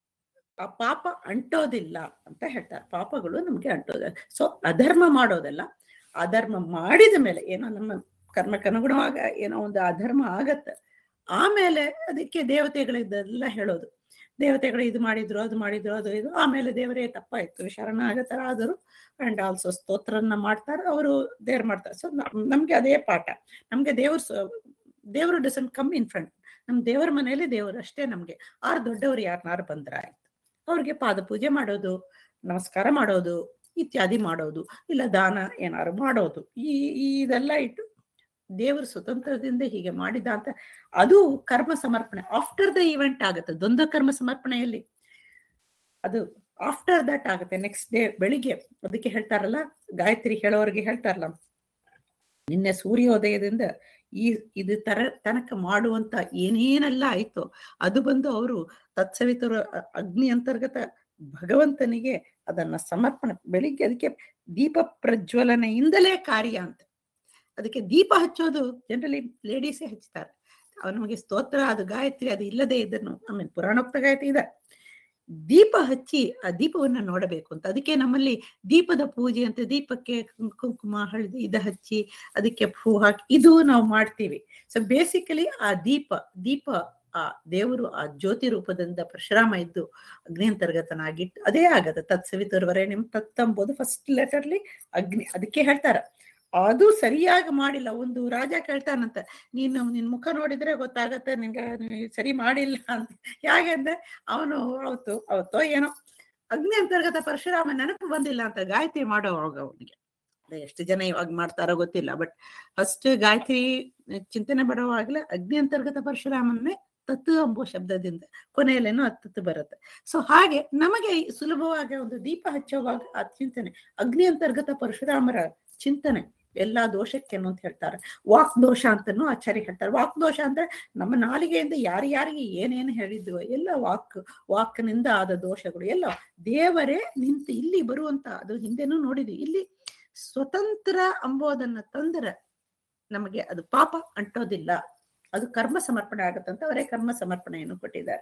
ಆ ಪಾಪ ಅಂಟೋದಿಲ್ಲ ಅಂತ ಹೇಳ್ತಾರೆ ಪಾಪಗಳು ನಮ್ಗೆ ಅಂಟೋದಿಲ್ಲ ಸೊ ಅಧರ್ಮ ಮಾಡೋದಲ್ಲ ಅಧರ್ಮ ಮಾಡಿದ ಮೇಲೆ ಏನೋ ನಮ್ಮ ಕರ್ಮಕ್ಕನುಗುಣವಾಗ ಏನೋ ಒಂದು ಅಧರ್ಮ ಆಗತ್ತೆ ಆಮೇಲೆ ಅದಕ್ಕೆ ದೇವತೆಗಳಿದ್ದೆಲ್ಲ ಹೇಳೋದು ದೇವತೆಗಳು ಇದು ಮಾಡಿದ್ರು ಅದು ಮಾಡಿದ್ರು ಅದು ಇದು ಆಮೇಲೆ ದೇವರೇ ತಪ್ಪಾಯ್ತು ಶರಣಾಗತರ ಆದರು ಅಂಡ್ ಆಲ್ಸೋ ಸ್ತೋತ್ರನ್ನ ಮಾಡ್ತಾರೆ ಅವರು ದೇವ್ರು ಮಾಡ್ತಾರೆ ಸೊ ನಮ್ಗೆ ಅದೇ ಪಾಠ ನಮ್ಗೆ ದೇವ್ರ ದೇವರು ಡಸನ್ ಕಮ್ ಇನ್ ಫ್ರಂಟ್ ನಮ್ ದೇವರ ಮನೆಯಲ್ಲಿ ದೇವರು ಅಷ್ಟೇ ನಮ್ಗೆ ಆರು ದೊಡ್ಡವರು ಯಾರನ್ನಾರು ಬಂದ್ರ ಆಯ್ತು ಅವ್ರಿಗೆ ಪಾದ ಪೂಜೆ ಮಾಡೋದು ನಮಸ್ಕಾರ ಮಾಡೋದು ಇತ್ಯಾದಿ ಮಾಡೋದು ಇಲ್ಲ ದಾನ ಏನಾರು ಮಾಡೋದು ಈ ಈ ಇದೆಲ್ಲ ಇಟ್ಟು ದೇವರು ಸ್ವತಂತ್ರದಿಂದ ಹೀಗೆ ಮಾಡಿದ ಅಂತ ಅದು ಕರ್ಮ ಸಮರ್ಪಣೆ ಆಫ್ಟರ್ ದ ಇವೆಂಟ್ ಆಗುತ್ತೆ ದ್ವಂದ್ವ ಕರ್ಮ ಸಮರ್ಪಣೆಯಲ್ಲಿ ಅದು ಆಫ್ಟರ್ ದಟ್ ಆಗುತ್ತೆ ನೆಕ್ಸ್ಟ್ ಡೇ ಬೆಳಿಗ್ಗೆ ಅದಕ್ಕೆ ಹೇಳ್ತಾರಲ್ಲ ಗಾಯತ್ರಿ ಹೇಳೋರಿಗೆ ಹೇಳ್ತಾರಲ್ಲ ನಿನ್ನೆ ಸೂರ್ಯೋದಯದಿಂದ ಈ ಇದು ತರ ತನಕ ಮಾಡುವಂತ ಏನೇನೆಲ್ಲ ಆಯ್ತೋ ಅದು ಬಂದು ಅವರು ತತ್ಸವಿತರ ಅಗ್ನಿ ಅಂತರ್ಗತ ಭಗವಂತನಿಗೆ ಅದನ್ನ ಸಮರ್ಪಣೆ ಬೆಳಿಗ್ಗೆ ಅದಕ್ಕೆ ದೀಪ ಪ್ರಜ್ವಲನೆಯಿಂದಲೇ ಕಾರ್ಯ ಅಂತ ಅದಕ್ಕೆ ದೀಪ ಹಚ್ಚೋದು ಜನರಲಿ ಲೇಡೀಸೇ ಹಚ್ತಾರೆ ಅವ್ ನಮಗೆ ಸ್ತೋತ್ರ ಅದು ಗಾಯತ್ರಿ ಅದು ಇಲ್ಲದೆ ಇದ್ದನು ಆಮೇಲೆ ಪುರಾಣೋಕ್ತ ಗಾಯತ್ರಿ ಇದೆ ದೀಪ ಹಚ್ಚಿ ಆ ದೀಪವನ್ನ ನೋಡಬೇಕು ಅಂತ ಅದಕ್ಕೆ ನಮ್ಮಲ್ಲಿ ದೀಪದ ಪೂಜೆ ಅಂತ ದೀಪಕ್ಕೆ ಕುಂಕುಮ ಹಳದಿ ಇದು ಹಚ್ಚಿ ಅದಕ್ಕೆ ಹೂ ಹಾಕಿ ಇದು ನಾವು ಮಾಡ್ತೀವಿ ಸೊ ಬೇಸಿಕಲಿ ಆ ದೀಪ ದೀಪ ಆ ದೇವರು ಆ ಜ್ಯೋತಿ ರೂಪದಿಂದ ಪರಶುರಾಮ ಇದ್ದು ಅಗ್ನಿಯಂತರ್ಗತನಾಗಿಟ್ಟು ಅದೇ ಆಗತ್ತೆ ತತ್ಸವಿತರ್ವರೆ ನಿಮ್ ತತ್ ಅಂಬೋದು ಫಸ್ಟ್ ಲೆಟರ್ಲಿ ಅಗ್ನಿ ಅದಕ್ಕೆ ಹೇಳ್ತಾರ ಅದು ಸರಿಯಾಗಿ ಮಾಡಿಲ್ಲ ಒಂದು ರಾಜ ಕೇಳ್ತಾನಂತ ನೀನು ನಿನ್ ಮುಖ ನೋಡಿದ್ರೆ ಗೊತ್ತಾಗತ್ತೆ ನಿನ್ಗೆ ನೀನ್ ಸರಿ ಮಾಡಿಲ್ಲ ಅಂತ ಹೇಗೆ ಅಂದ್ರೆ ಅವನು ಅವತ್ತು ಅವತ್ತೋ ಏನೋ ಅಗ್ನಿ ಅಂತರ್ಗತ ಪರಶುರಾಮ ನೆನಪು ಬಂದಿಲ್ಲ ಅಂತ ಗಾಯತ್ರಿ ಮಾಡೋವಾಗ ಅವನಿಗೆ ಎಷ್ಟು ಜನ ಇವಾಗ ಮಾಡ್ತಾರೋ ಗೊತ್ತಿಲ್ಲ ಬಟ್ ಫಸ್ಟ್ ಗಾಯತ್ರಿ ಚಿಂತನೆ ಬರೋವಾಗ್ಲೇ ಅಗ್ನಿ ಅಂತರ್ಗತ ಪರಶುರಾಮನ್ನೇ ತತ್ತು ಎಂಬುವ ಶಬ್ದದಿಂದ ಕೊನೆಯಲ್ಲೇನೋ ಹತ್ತತ್ತು ಬರುತ್ತೆ ಸೊ ಹಾಗೆ ನಮಗೆ ಸುಲಭವಾಗಿ ಒಂದು ದೀಪ ಹಚ್ಚುವಾಗ ಆ ಚಿಂತನೆ ಅಗ್ನಿ ಅಂತರ್ಗತ ಪರಶುರಾಮರ ಚಿಂತನೆ ಎಲ್ಲಾ ದೋಷಕ್ಕೆ ಅಂತ ಹೇಳ್ತಾರೆ ವಾಕ್ ದೋಷ ಅಂತನೂ ಆಚಾರ್ಯ ಹೇಳ್ತಾರೆ ವಾಕ್ ದೋಷ ಅಂದ್ರೆ ನಮ್ಮ ನಾಲಿಗೆಯಿಂದ ಯಾರ್ಯಾರಿಗೆ ಏನೇನು ಹೇಳಿದ್ವು ಎಲ್ಲ ವಾಕ್ ವಾಕ್ನಿಂದ ಆದ ದೋಷಗಳು ಎಲ್ಲ ದೇವರೇ ನಿಂತು ಇಲ್ಲಿ ಬರುವಂತ ಅದು ಹಿಂದೆನೂ ನೋಡಿದ್ವಿ ಇಲ್ಲಿ ಸ್ವತಂತ್ರ ಅಂಬೋದನ್ನ ತಂದ್ರೆ ನಮಗೆ ಅದು ಪಾಪ ಅಂಟೋದಿಲ್ಲ ಅದು ಕರ್ಮ ಸಮರ್ಪಣೆ ಆಗತ್ತಂತ ಅವರೇ ಕರ್ಮ ಸಮರ್ಪಣೆಯನ್ನು ಕೊಟ್ಟಿದ್ದಾರೆ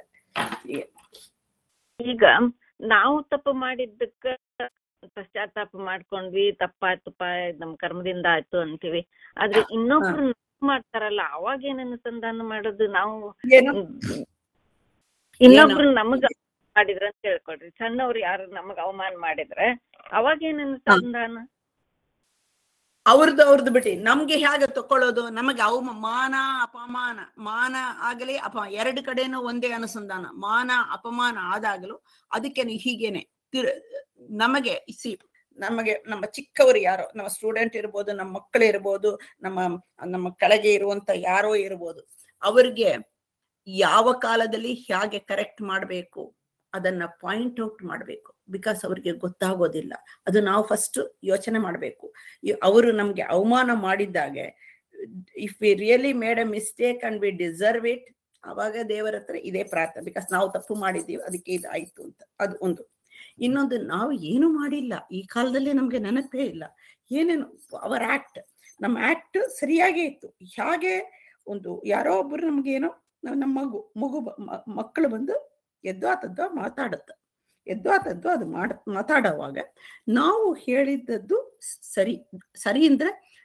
ಈಗ ನಾವು ತಪ್ಪು ಮಾಡಿದ್ದಕ್ಕ ಪಶ್ಚಾತ್ತಾಪ ಮಾಡ್ಕೊಂಡ್ವಿ ತಪ್ಪಾಯ್ತಪ್ಪ ನಮ್ ಕರ್ಮದಿಂದ ಆಯ್ತು ಅಂತೀವಿ ಆದ್ರೆ ಇನ್ನೊಬ್ರು ಮಾಡ್ತಾರಲ್ಲ ಅವಾಗ ಏನ್ ಅನುಸಂಧಾನ ಮಾಡೋದು ನಾವು ಏನು ಇನ್ನೊಬ್ರು ನಮಗ ಮಾಡಿದ್ರ ಅಂತ ಹೇಳ್ಕೊಡ್ರಿ ಸಣ್ಣವ್ರು ಯಾರು ನಮಗ ಅವಮಾನ ಮಾಡಿದ್ರೆ ಅವಾಗ ಏನ್ ಅನುಸಂಧಾನ ಅವ್ರದ್ದು ಅವ್ರದ್ದು ಬಿಟ್ಟಿ ನಮ್ಗೆ ಹೇಗೆ ತಕೊಳ್ಳೋದು ನಮಗೆ ಅವಮ ಮಾನ ಅಪಮಾನ ಮಾನ ಆಗಲಿ ಅಪ ಎರಡು ಕಡೆನೂ ಒಂದೇ ಅನುಸಂಧಾನ ಮಾನ ಅಪಮಾನ ಆದಾಗಲೂ ಅದಕ್ಕೆ ಹೀಗೇನೆ ತಿರ್- ನಮಗೆ ಸಿ ನಮಗೆ ನಮ್ಮ ಚಿಕ್ಕವರು ಯಾರೋ ನಮ್ಮ ಸ್ಟೂಡೆಂಟ್ ಇರ್ಬೋದು ನಮ್ಮ ಮಕ್ಕಳು ಇರ್ಬೋದು ನಮ್ಮ ನಮ್ಮ ಕೆಳಗೆ ಇರುವಂತ ಯಾರೋ ಇರ್ಬೋದು ಅವ್ರಿಗೆ ಯಾವ ಕಾಲದಲ್ಲಿ ಹೇಗೆ ಕರೆಕ್ಟ್ ಮಾಡಬೇಕು ಅದನ್ನ ಪಾಯಿಂಟ್ ಔಟ್ ಮಾಡಬೇಕು ಬಿಕಾಸ್ ಅವ್ರಿಗೆ ಗೊತ್ತಾಗೋದಿಲ್ಲ ಅದು ನಾವು ಫಸ್ಟ್ ಯೋಚನೆ ಮಾಡಬೇಕು ಅವರು ನಮ್ಗೆ ಅವಮಾನ ಮಾಡಿದ್ದಾಗೆ if we really made a mistake and we deserve it ಅವಾಗ ದೇವರ ಹತ್ರ ಇದೇ ಪ್ರಾರ್ಥನೆ ಬಿಕಾಸ್ ನಾವು ತಪ್ಪು ಮಾಡಿದ್ದೀವಿ ಅದಕ್ಕೆ ಇದು ಆಯ್ತು ಅಂತ ಅದು ಒಂದು ಇನ್ನೊಂದು ನಾವು ಏನು ಮಾಡಿಲ್ಲ ಈ ಕಾಲದಲ್ಲಿ ನಮ್ಗೆ ನೆನಪೇ ಇಲ್ಲ ಏನೇನು ಅವರ್ ಆಕ್ಟ್ ನಮ್ಮ ಆಕ್ಟ್ ಸರಿಯಾಗೇ ಇತ್ತು ಹೇಗೆ ಒಂದು ಯಾರೋ ಒಬ್ಬರು ನಮ್ಗೆ ಏನೋ ನಮ್ಮ ಮಗು ಮಗು ಬ- ಮ- ಮಕ್ಕಳು ಬಂದು ಎದ್ದು ಆತದ್ದು ಮಾತಾಡುತ್ತ ಎದ್ದು ಆತದ್ದು ಅದು ಮಾಡ ಮಾತಾಡುವಾಗ ನಾವು ಹೇಳಿದ್ದದ್ದು ಸರಿ ಸರಿ ಅಂದ್ರೆ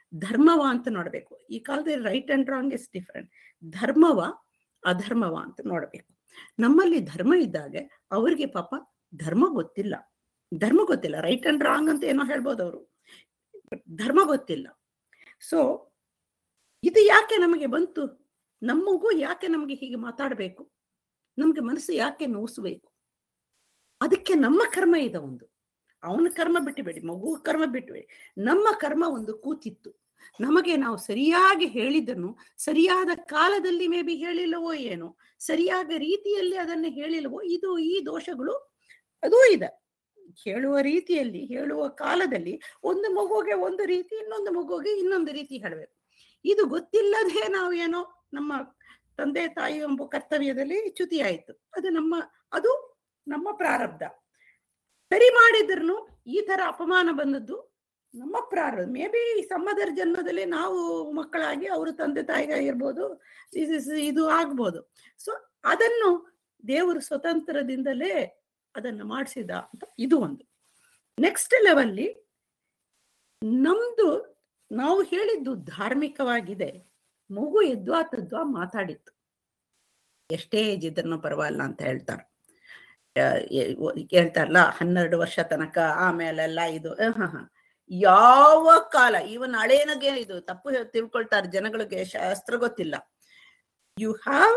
ಧರ್ಮವ ಅಂತ ನೋಡ್ಬೇಕು ಈ ಕಾಲದಲ್ಲಿ right and wrong is different ಧರ್ಮವ ಅಧರ್ಮವ ಅಂತ ನೋಡ್ಬೇಕು ನಮ್ಮಲ್ಲಿ ಧರ್ಮ ಇದ್ದಾಗ ಅವ್ರಿಗೆ ಪಾಪ ಧರ್ಮ ಗೊತ್ತಿಲ್ಲ ಧರ್ಮ ಗೊತ್ತಿಲ್ಲ ರೈಟ್ ಅಂಡ್ ರಾಂಗ್ ಅಂತ ಏನೋ ಹೇಳ್ಬೋದು ಅವರು ಧರ್ಮ ಗೊತ್ತಿಲ್ಲ ಸೊ ಇದು ಯಾಕೆ ನಮಗೆ ಬಂತು ನಮಗೂ ಯಾಕೆ ನಮಗೆ ಹೀಗೆ ಮಾತಾಡಬೇಕು ನಮ್ಗೆ ಮನಸ್ಸು ಯಾಕೆ ನೋಯಿಸ್ಬೇಕು ಅದಕ್ಕೆ ನಮ್ಮ ಕರ್ಮ ಇದೆ ಒಂದು ಅವನ ಕರ್ಮ ಬಿಟ್ಟುಬೇಡಿ ಮಗು ಕರ್ಮ ಬಿಟ್ಟುಬೇಡಿ ನಮ್ಮ ಕರ್ಮ ಒಂದು ಕೂತಿತ್ತು ನಮಗೆ ನಾವು ಸರಿಯಾಗಿ ಹೇಳಿದ್ದನ್ನು ಸರಿಯಾದ ಕಾಲದಲ್ಲಿ ಮೇ ಬಿ ಹೇಳಿಲ್ಲವೋ ಏನೋ ಸರಿಯಾದ ರೀತಿಯಲ್ಲಿ ಅದನ್ನು ಹೇಳಿಲ್ಲವೋ ಇದು ಈ ದೋಷಗಳು ಅದೂ ಇದೆ ಹೇಳುವ ರೀತಿಯಲ್ಲಿ ಹೇಳುವ ಕಾಲದಲ್ಲಿ ಒಂದು ಮಗುಗೆ ಒಂದು ರೀತಿ ಇನ್ನೊಂದು ಮಗುಗೆ ಇನ್ನೊಂದು ರೀತಿ ಹೇಳಬೇಕು ಇದು ಗೊತ್ತಿಲ್ಲದೆ ನಾವೇನೋ ನಮ್ಮ ತಂದೆ ತಾಯಿ ಎಂಬ ಕರ್ತವ್ಯದಲ್ಲಿ ಚ್ಯುತಿ ಆಯಿತು ಅದು ನಮ್ಮ ಅದು ನಮ್ಮ ಪ್ರಾರಬ್ಧ ಸರಿ ಮಾಡಿದ್ರು ಈ ತರ ಅಪಮಾನ ಬಂದದ್ದು ನಮ್ಮ ಪ್ರಾರಬ್ಧ ಮೇ ಬಿ ಸಮ್ಮದರ ಜನ್ಮದಲ್ಲಿ ನಾವು ಮಕ್ಕಳಾಗಿ ಅವರು ತಂದೆ ತಾಯಿಗಾಗಿರ್ಬೋದು ಇದು ಆಗ್ಬೋದು ಸೊ ಅದನ್ನು ದೇವರು ಸ್ವತಂತ್ರದಿಂದಲೇ ಅದನ್ನು ಮಾಡಿಸಿದ ಅಂತ ಇದು ಒಂದು ನೆಕ್ಸ್ಟ್ ಲೆವೆಲ್ಲಿ ನಮ್ದು ನಾವು ಹೇಳಿದ್ದು ಧಾರ್ಮಿಕವಾಗಿದೆ ಮಗು ಎದ್ವಾ ತದ್ವಾ ಮಾತಾಡಿತ್ತು ಎಷ್ಟೇ ಏಜ್ ಇದ್ರೂ ಪರವಾಗಿಲ್ಲ ಅಂತ ಹೇಳ್ತಾರೆ ಹೇಳ್ತಾರಲ್ಲ ಹನ್ನೆರಡು ವರ್ಷ ತನಕ ಆಮೇಲೆಲ್ಲ ಇದು ಹ ಹ ಯಾವ ಕಾಲ ಇವನ್ ಹಳೇನಗೆ ಇದು ತಪ್ಪು ತಿಳ್ಕೊಳ್ತಾರೆ ಜನಗಳಿಗೆ ಶಾಸ್ತ್ರ ಗೊತ್ತಿಲ್ಲ ಯು ಹ್ಯಾವ್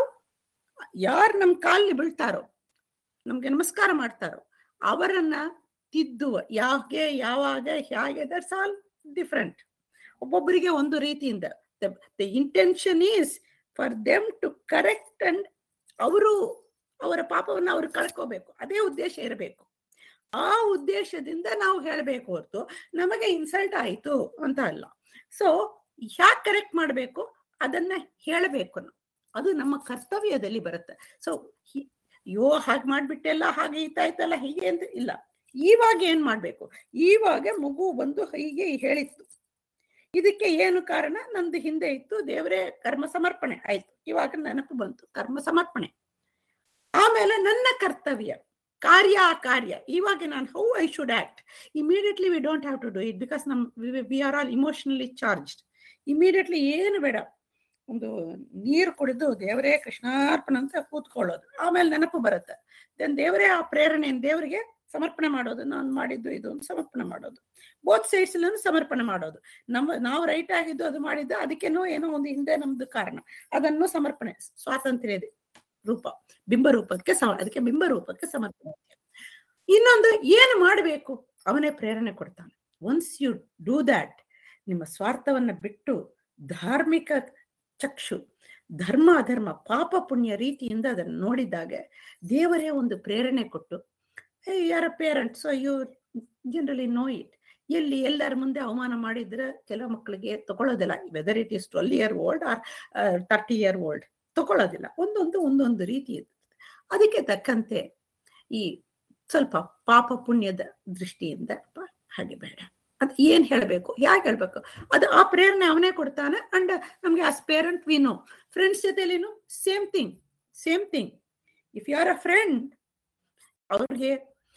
ಯಾರು ನಮ್ ಕಾಲಿ ಬೀಳ್ತಾರೋ ನಮ್ಗೆ ನಮಸ್ಕಾರ ಮಾಡ್ತಾರೋ ಅವರನ್ನ ತಿದ್ದುವ ಯಾಕೆ ಯಾವಾಗ ಹೇಗೆ ದಟ್ಸ್ ಆಲ್ ಡಿಫ್ರೆಂಟ್ ಒಬ್ಬೊಬ್ಬರಿಗೆ ಒಂದು ರೀತಿಯಿಂದ the intention is for them to correct and ಅವರು ಅವರ ಪಾಪವನ್ನು ಅವರು ಕಳ್ಕೋಬೇಕು ಅದೇ ಉದ್ದೇಶ ಇರಬೇಕು ಆ ಉದ್ದೇಶದಿಂದ ನಾವು ಹೇಳಬೇಕು ಹೊರತು ನಮಗೆ ಇನ್ಸಲ್ಟ್ ಆಯಿತು ಅಂತ ಅಲ್ಲ ಸೊ ಯಾಕೆ ಕರೆಕ್ಟ್ ಮಾಡಬೇಕು ಅದನ್ನ ಹೇಳಬೇಕು ಅದು ನಮ್ಮ ಕರ್ತವ್ಯದಲ್ಲಿ ಬರುತ್ತೆ ಸೊ ಅಯ್ಯೋ ಹಾಗೆ ಮಾಡ್ಬಿಟ್ಟೆಲ್ಲ ಹಾಗೆ ಇತ್ತಾಯ್ತಲ್ಲ ಹೀಗೆ ಅಂತ ಇಲ್ಲ ಇವಾಗ ಏನ್ ಮಾಡ್ಬೇಕು ಇವಾಗ ಮಗು ಬಂದು ಹೀಗೆ ಹೇಳಿತ್ತು ಇದಕ್ಕೆ ಏನು ಕಾರಣ ನಂದು ಹಿಂದೆ ಇತ್ತು ದೇವರೇ ಕರ್ಮ ಸಮರ್ಪಣೆ ಆಯ್ತು ಇವಾಗ ನೆನಪು ಬಂತು ಕರ್ಮ ಸಮರ್ಪಣೆ ಆಮೇಲೆ ನನ್ನ ಕರ್ತವ್ಯ ಕಾರ್ಯ ಆ ಕಾರ್ಯ ಇವಾಗ ನಾನು how I should act immediately we don't have to do it because ನಮ್ we are all emotionally charged immediately ಏನು ಬೇಡ ಒಂದು ನೀರು ಕುಡಿದು ದೇವರೇ ಕೃಷ್ಣಾರ್ಪಣ ಅಂತ ಕೂತ್ಕೊಳ್ಳೋದು ಆಮೇಲೆ ನೆನಪು ಬರುತ್ತೆ ದೆನ್ ದೇವರೇ ಆ ಪ್ರೇರಣೆ ದೇವರಿಗೆ ಸಮರ್ಪಣೆ ಮಾಡೋದು ನಾನು ಮಾಡಿದ್ದು ಇದು ಅಂತ ಸಮರ್ಪಣೆ ಮಾಡೋದು ಬೋತ್ ಸೈಡ್ಸ್ ಸಮರ್ಪಣೆ ಮಾಡೋದು ನಮ್ಮ ನಾವು ರೈಟ್ ಆಗಿದ್ದು ಅದು ಮಾಡಿದ್ದು ಅದಕ್ಕೇನೋ ಏನೋ ಒಂದು ಹಿಂದೆ ನಮ್ದು ಕಾರಣ ಅದನ್ನು ಸಮರ್ಪಣೆ ಸ್ವಾತಂತ್ರ್ಯ ಇದೆ ರೂಪ ಬಿಂಬ ರೂಪಕ್ಕೆ ಸಮ ಅದಕ್ಕೆ ಬಿಂಬ ರೂಪಕ್ಕೆ ಸಮರ್ಪಣೆ ಇನ್ನೊಂದು ಏನು ಮಾಡಬೇಕು ಅವನೇ ಪ್ರೇರಣೆ ಕೊಡ್ತಾನೆ ಒನ್ಸ್ ಯು ಡೂ ದ್ಯಾಟ್ ನಿಮ್ಮ ಸ್ವಾರ್ಥವನ್ನ ಬಿಟ್ಟು ಧಾರ್ಮಿಕ ಚಕ್ಷು ಧರ್ಮ ಅಧರ್ಮ ಪಾಪ ಪುಣ್ಯ ರೀತಿಯಿಂದ ಅದನ್ನು ನೋಡಿದಾಗ ದೇವರೇ ಒಂದು ಪ್ರೇರಣೆ ಕೊಟ್ಟು ಯಾರ parents you generally know it ಎಲ್ಲಿ ಎಲ್ಲರ ಮುಂದೆ ಅವಮಾನ ಮಾಡಿದ್ರೆ ಕೆಲವು ಮಕ್ಕಳಿಗೆ ತಗೊಳ್ಳೋದಿಲ್ಲ whether it is twelve year old or thirty year old ತಗೊಳ್ಳೋದಿಲ್ಲ ಒಂದೊಂದು ಒಂದೊಂದು ರೀತಿ ಇರ್ತದೆ ಅದಕ್ಕೆ ತಕ್ಕಂತೆ ಈ ಸ್ವಲ್ಪ ಪಾಪ ಪುಣ್ಯದ ದೃಷ್ಟಿಯಿಂದ ಹಾಗೆ ಬೇಡ ಅದು ಏನ್ ಹೇಳ್ಬೇಕು ಯಾಕೆ ಹೇಳ್ಬೇಕು ಅದು ಆ ಪ್ರೇರಣೆ ಅವನೇ ಕೊಡ್ತಾನೆ ಅಂಡ್ ನಮ್ಗೆ as parent we know friends ಜೊತೆಲಿನು same thing same thing if you are a friend ಅವ್ರಿಗೆ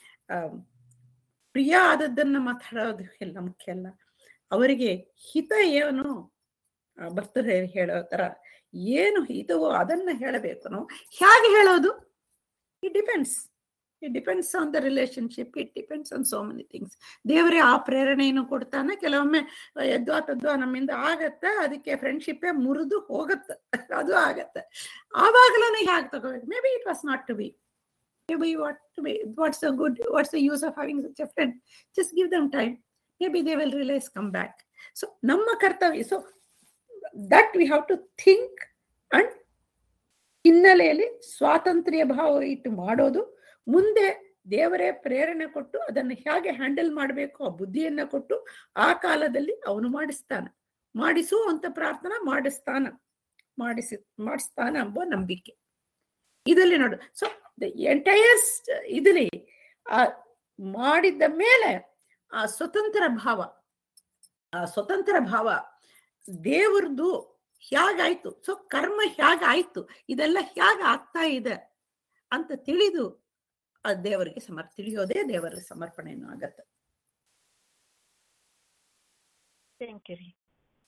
ಪ್ರಿಯ ಆದದ್ದನ್ನ ಮಾತಾಡೋದು ಎಲ್ಲ ಮುಖ್ಯ ಅಲ್ಲ ಅವರಿಗೆ ಹಿತ ಏನು ಬರ್ತದೆ ಹೇಳೋ ತರ ಏನು ಹಿತವೋ ಅದನ್ನ ಹೇಳಬೇಕು ನಾವು ಹೇಗೆ ಹೇಳೋದು it depends it depends on the relationship it depends on so many things ದೇವರೇ ಆ ಪ್ರೇರಣೆಯನ್ನು ಕೊಡ್ತಾನೆ ಕೆಲವೊಮ್ಮೆ ಎದ್ವಾ ತದ್ವಾ ನಮ್ಮಿಂದ ಆಗತ್ತೆ ಅದಕ್ಕೆ ಫ್ರೆಂಡ್ಶಿಪ್ಪೇ ಮುರಿದು ಹೋಗತ್ತೆ ಅದು ಆಗತ್ತೆ ಆವಾಗಲೇ ಹೇಗೆ ತಗೋಬೇಕು maybe it was not to be maybe what what's the good what's the use of having such a friend just give them time maybe they will realize come back so ನಮ್ಮ ಕರ್ತವ್ಯ so that we have to think and ಹಿನ್ನೆಲೆಯಲ್ಲಿ ಸ್ವಾತಂತ್ರ್ಯ ಭಾವ ಇಟ್ಟು ಮಾಡೋದು ಮುಂದೆ ದೇವರೇ ಪ್ರೇರಣೆ ಕೊಟ್ಟು ಅದನ್ನು ಹೇಗೆ ಹ್ಯಾಂಡಲ್ ಮಾಡಬೇಕು ಆ ಬುದ್ಧಿಯನ್ನ ಕೊಟ್ಟು ಆ ಕಾಲದಲ್ಲಿ ಅವನು ಮಾಡಿಸ್ತಾನೆ ಮಾಡಿಸು ಅಂತ ಪ್ರಾರ್ಥನಾ ಮಾಡಿಸ್ತಾನ ಮಾಡಿಸಿ ಮಾಡಿಸ್ತಾನ ಎಂಬ ನಂಬಿಕೆ ಇದರಲ್ಲಿ ನೋಡು ಸೊ ಎಂಟೈರ್ ಇದರಲ್ಲಿ ಆ ಮಾಡಿದ್ದ ಮೇಲೆ ಆ ಸ್ವತಂತ್ರ ಭಾವ ಆ ಸ್ವತಂತ್ರ ಭಾವ ದೇವರದು ಹೇಗಾಯ್ತು ಸೊ ಕರ್ಮ ಹೇಗಾಯ್ತು ಇದೆಲ್ಲ ಹೇಗ ಆಗ್ತಾ ಇದೆ ಅಂತ ತಿಳಿದು ಆ ದೇವರಿಗೆ ಸಮರ್ ತಿಳಿಯೋದೇ ದೇವರ ಸಮರ್ಪಣೆಯನ್ನು ಆಗತ್ತೆ ಥ್ಯಾಂಕ್ ಯು ರೀ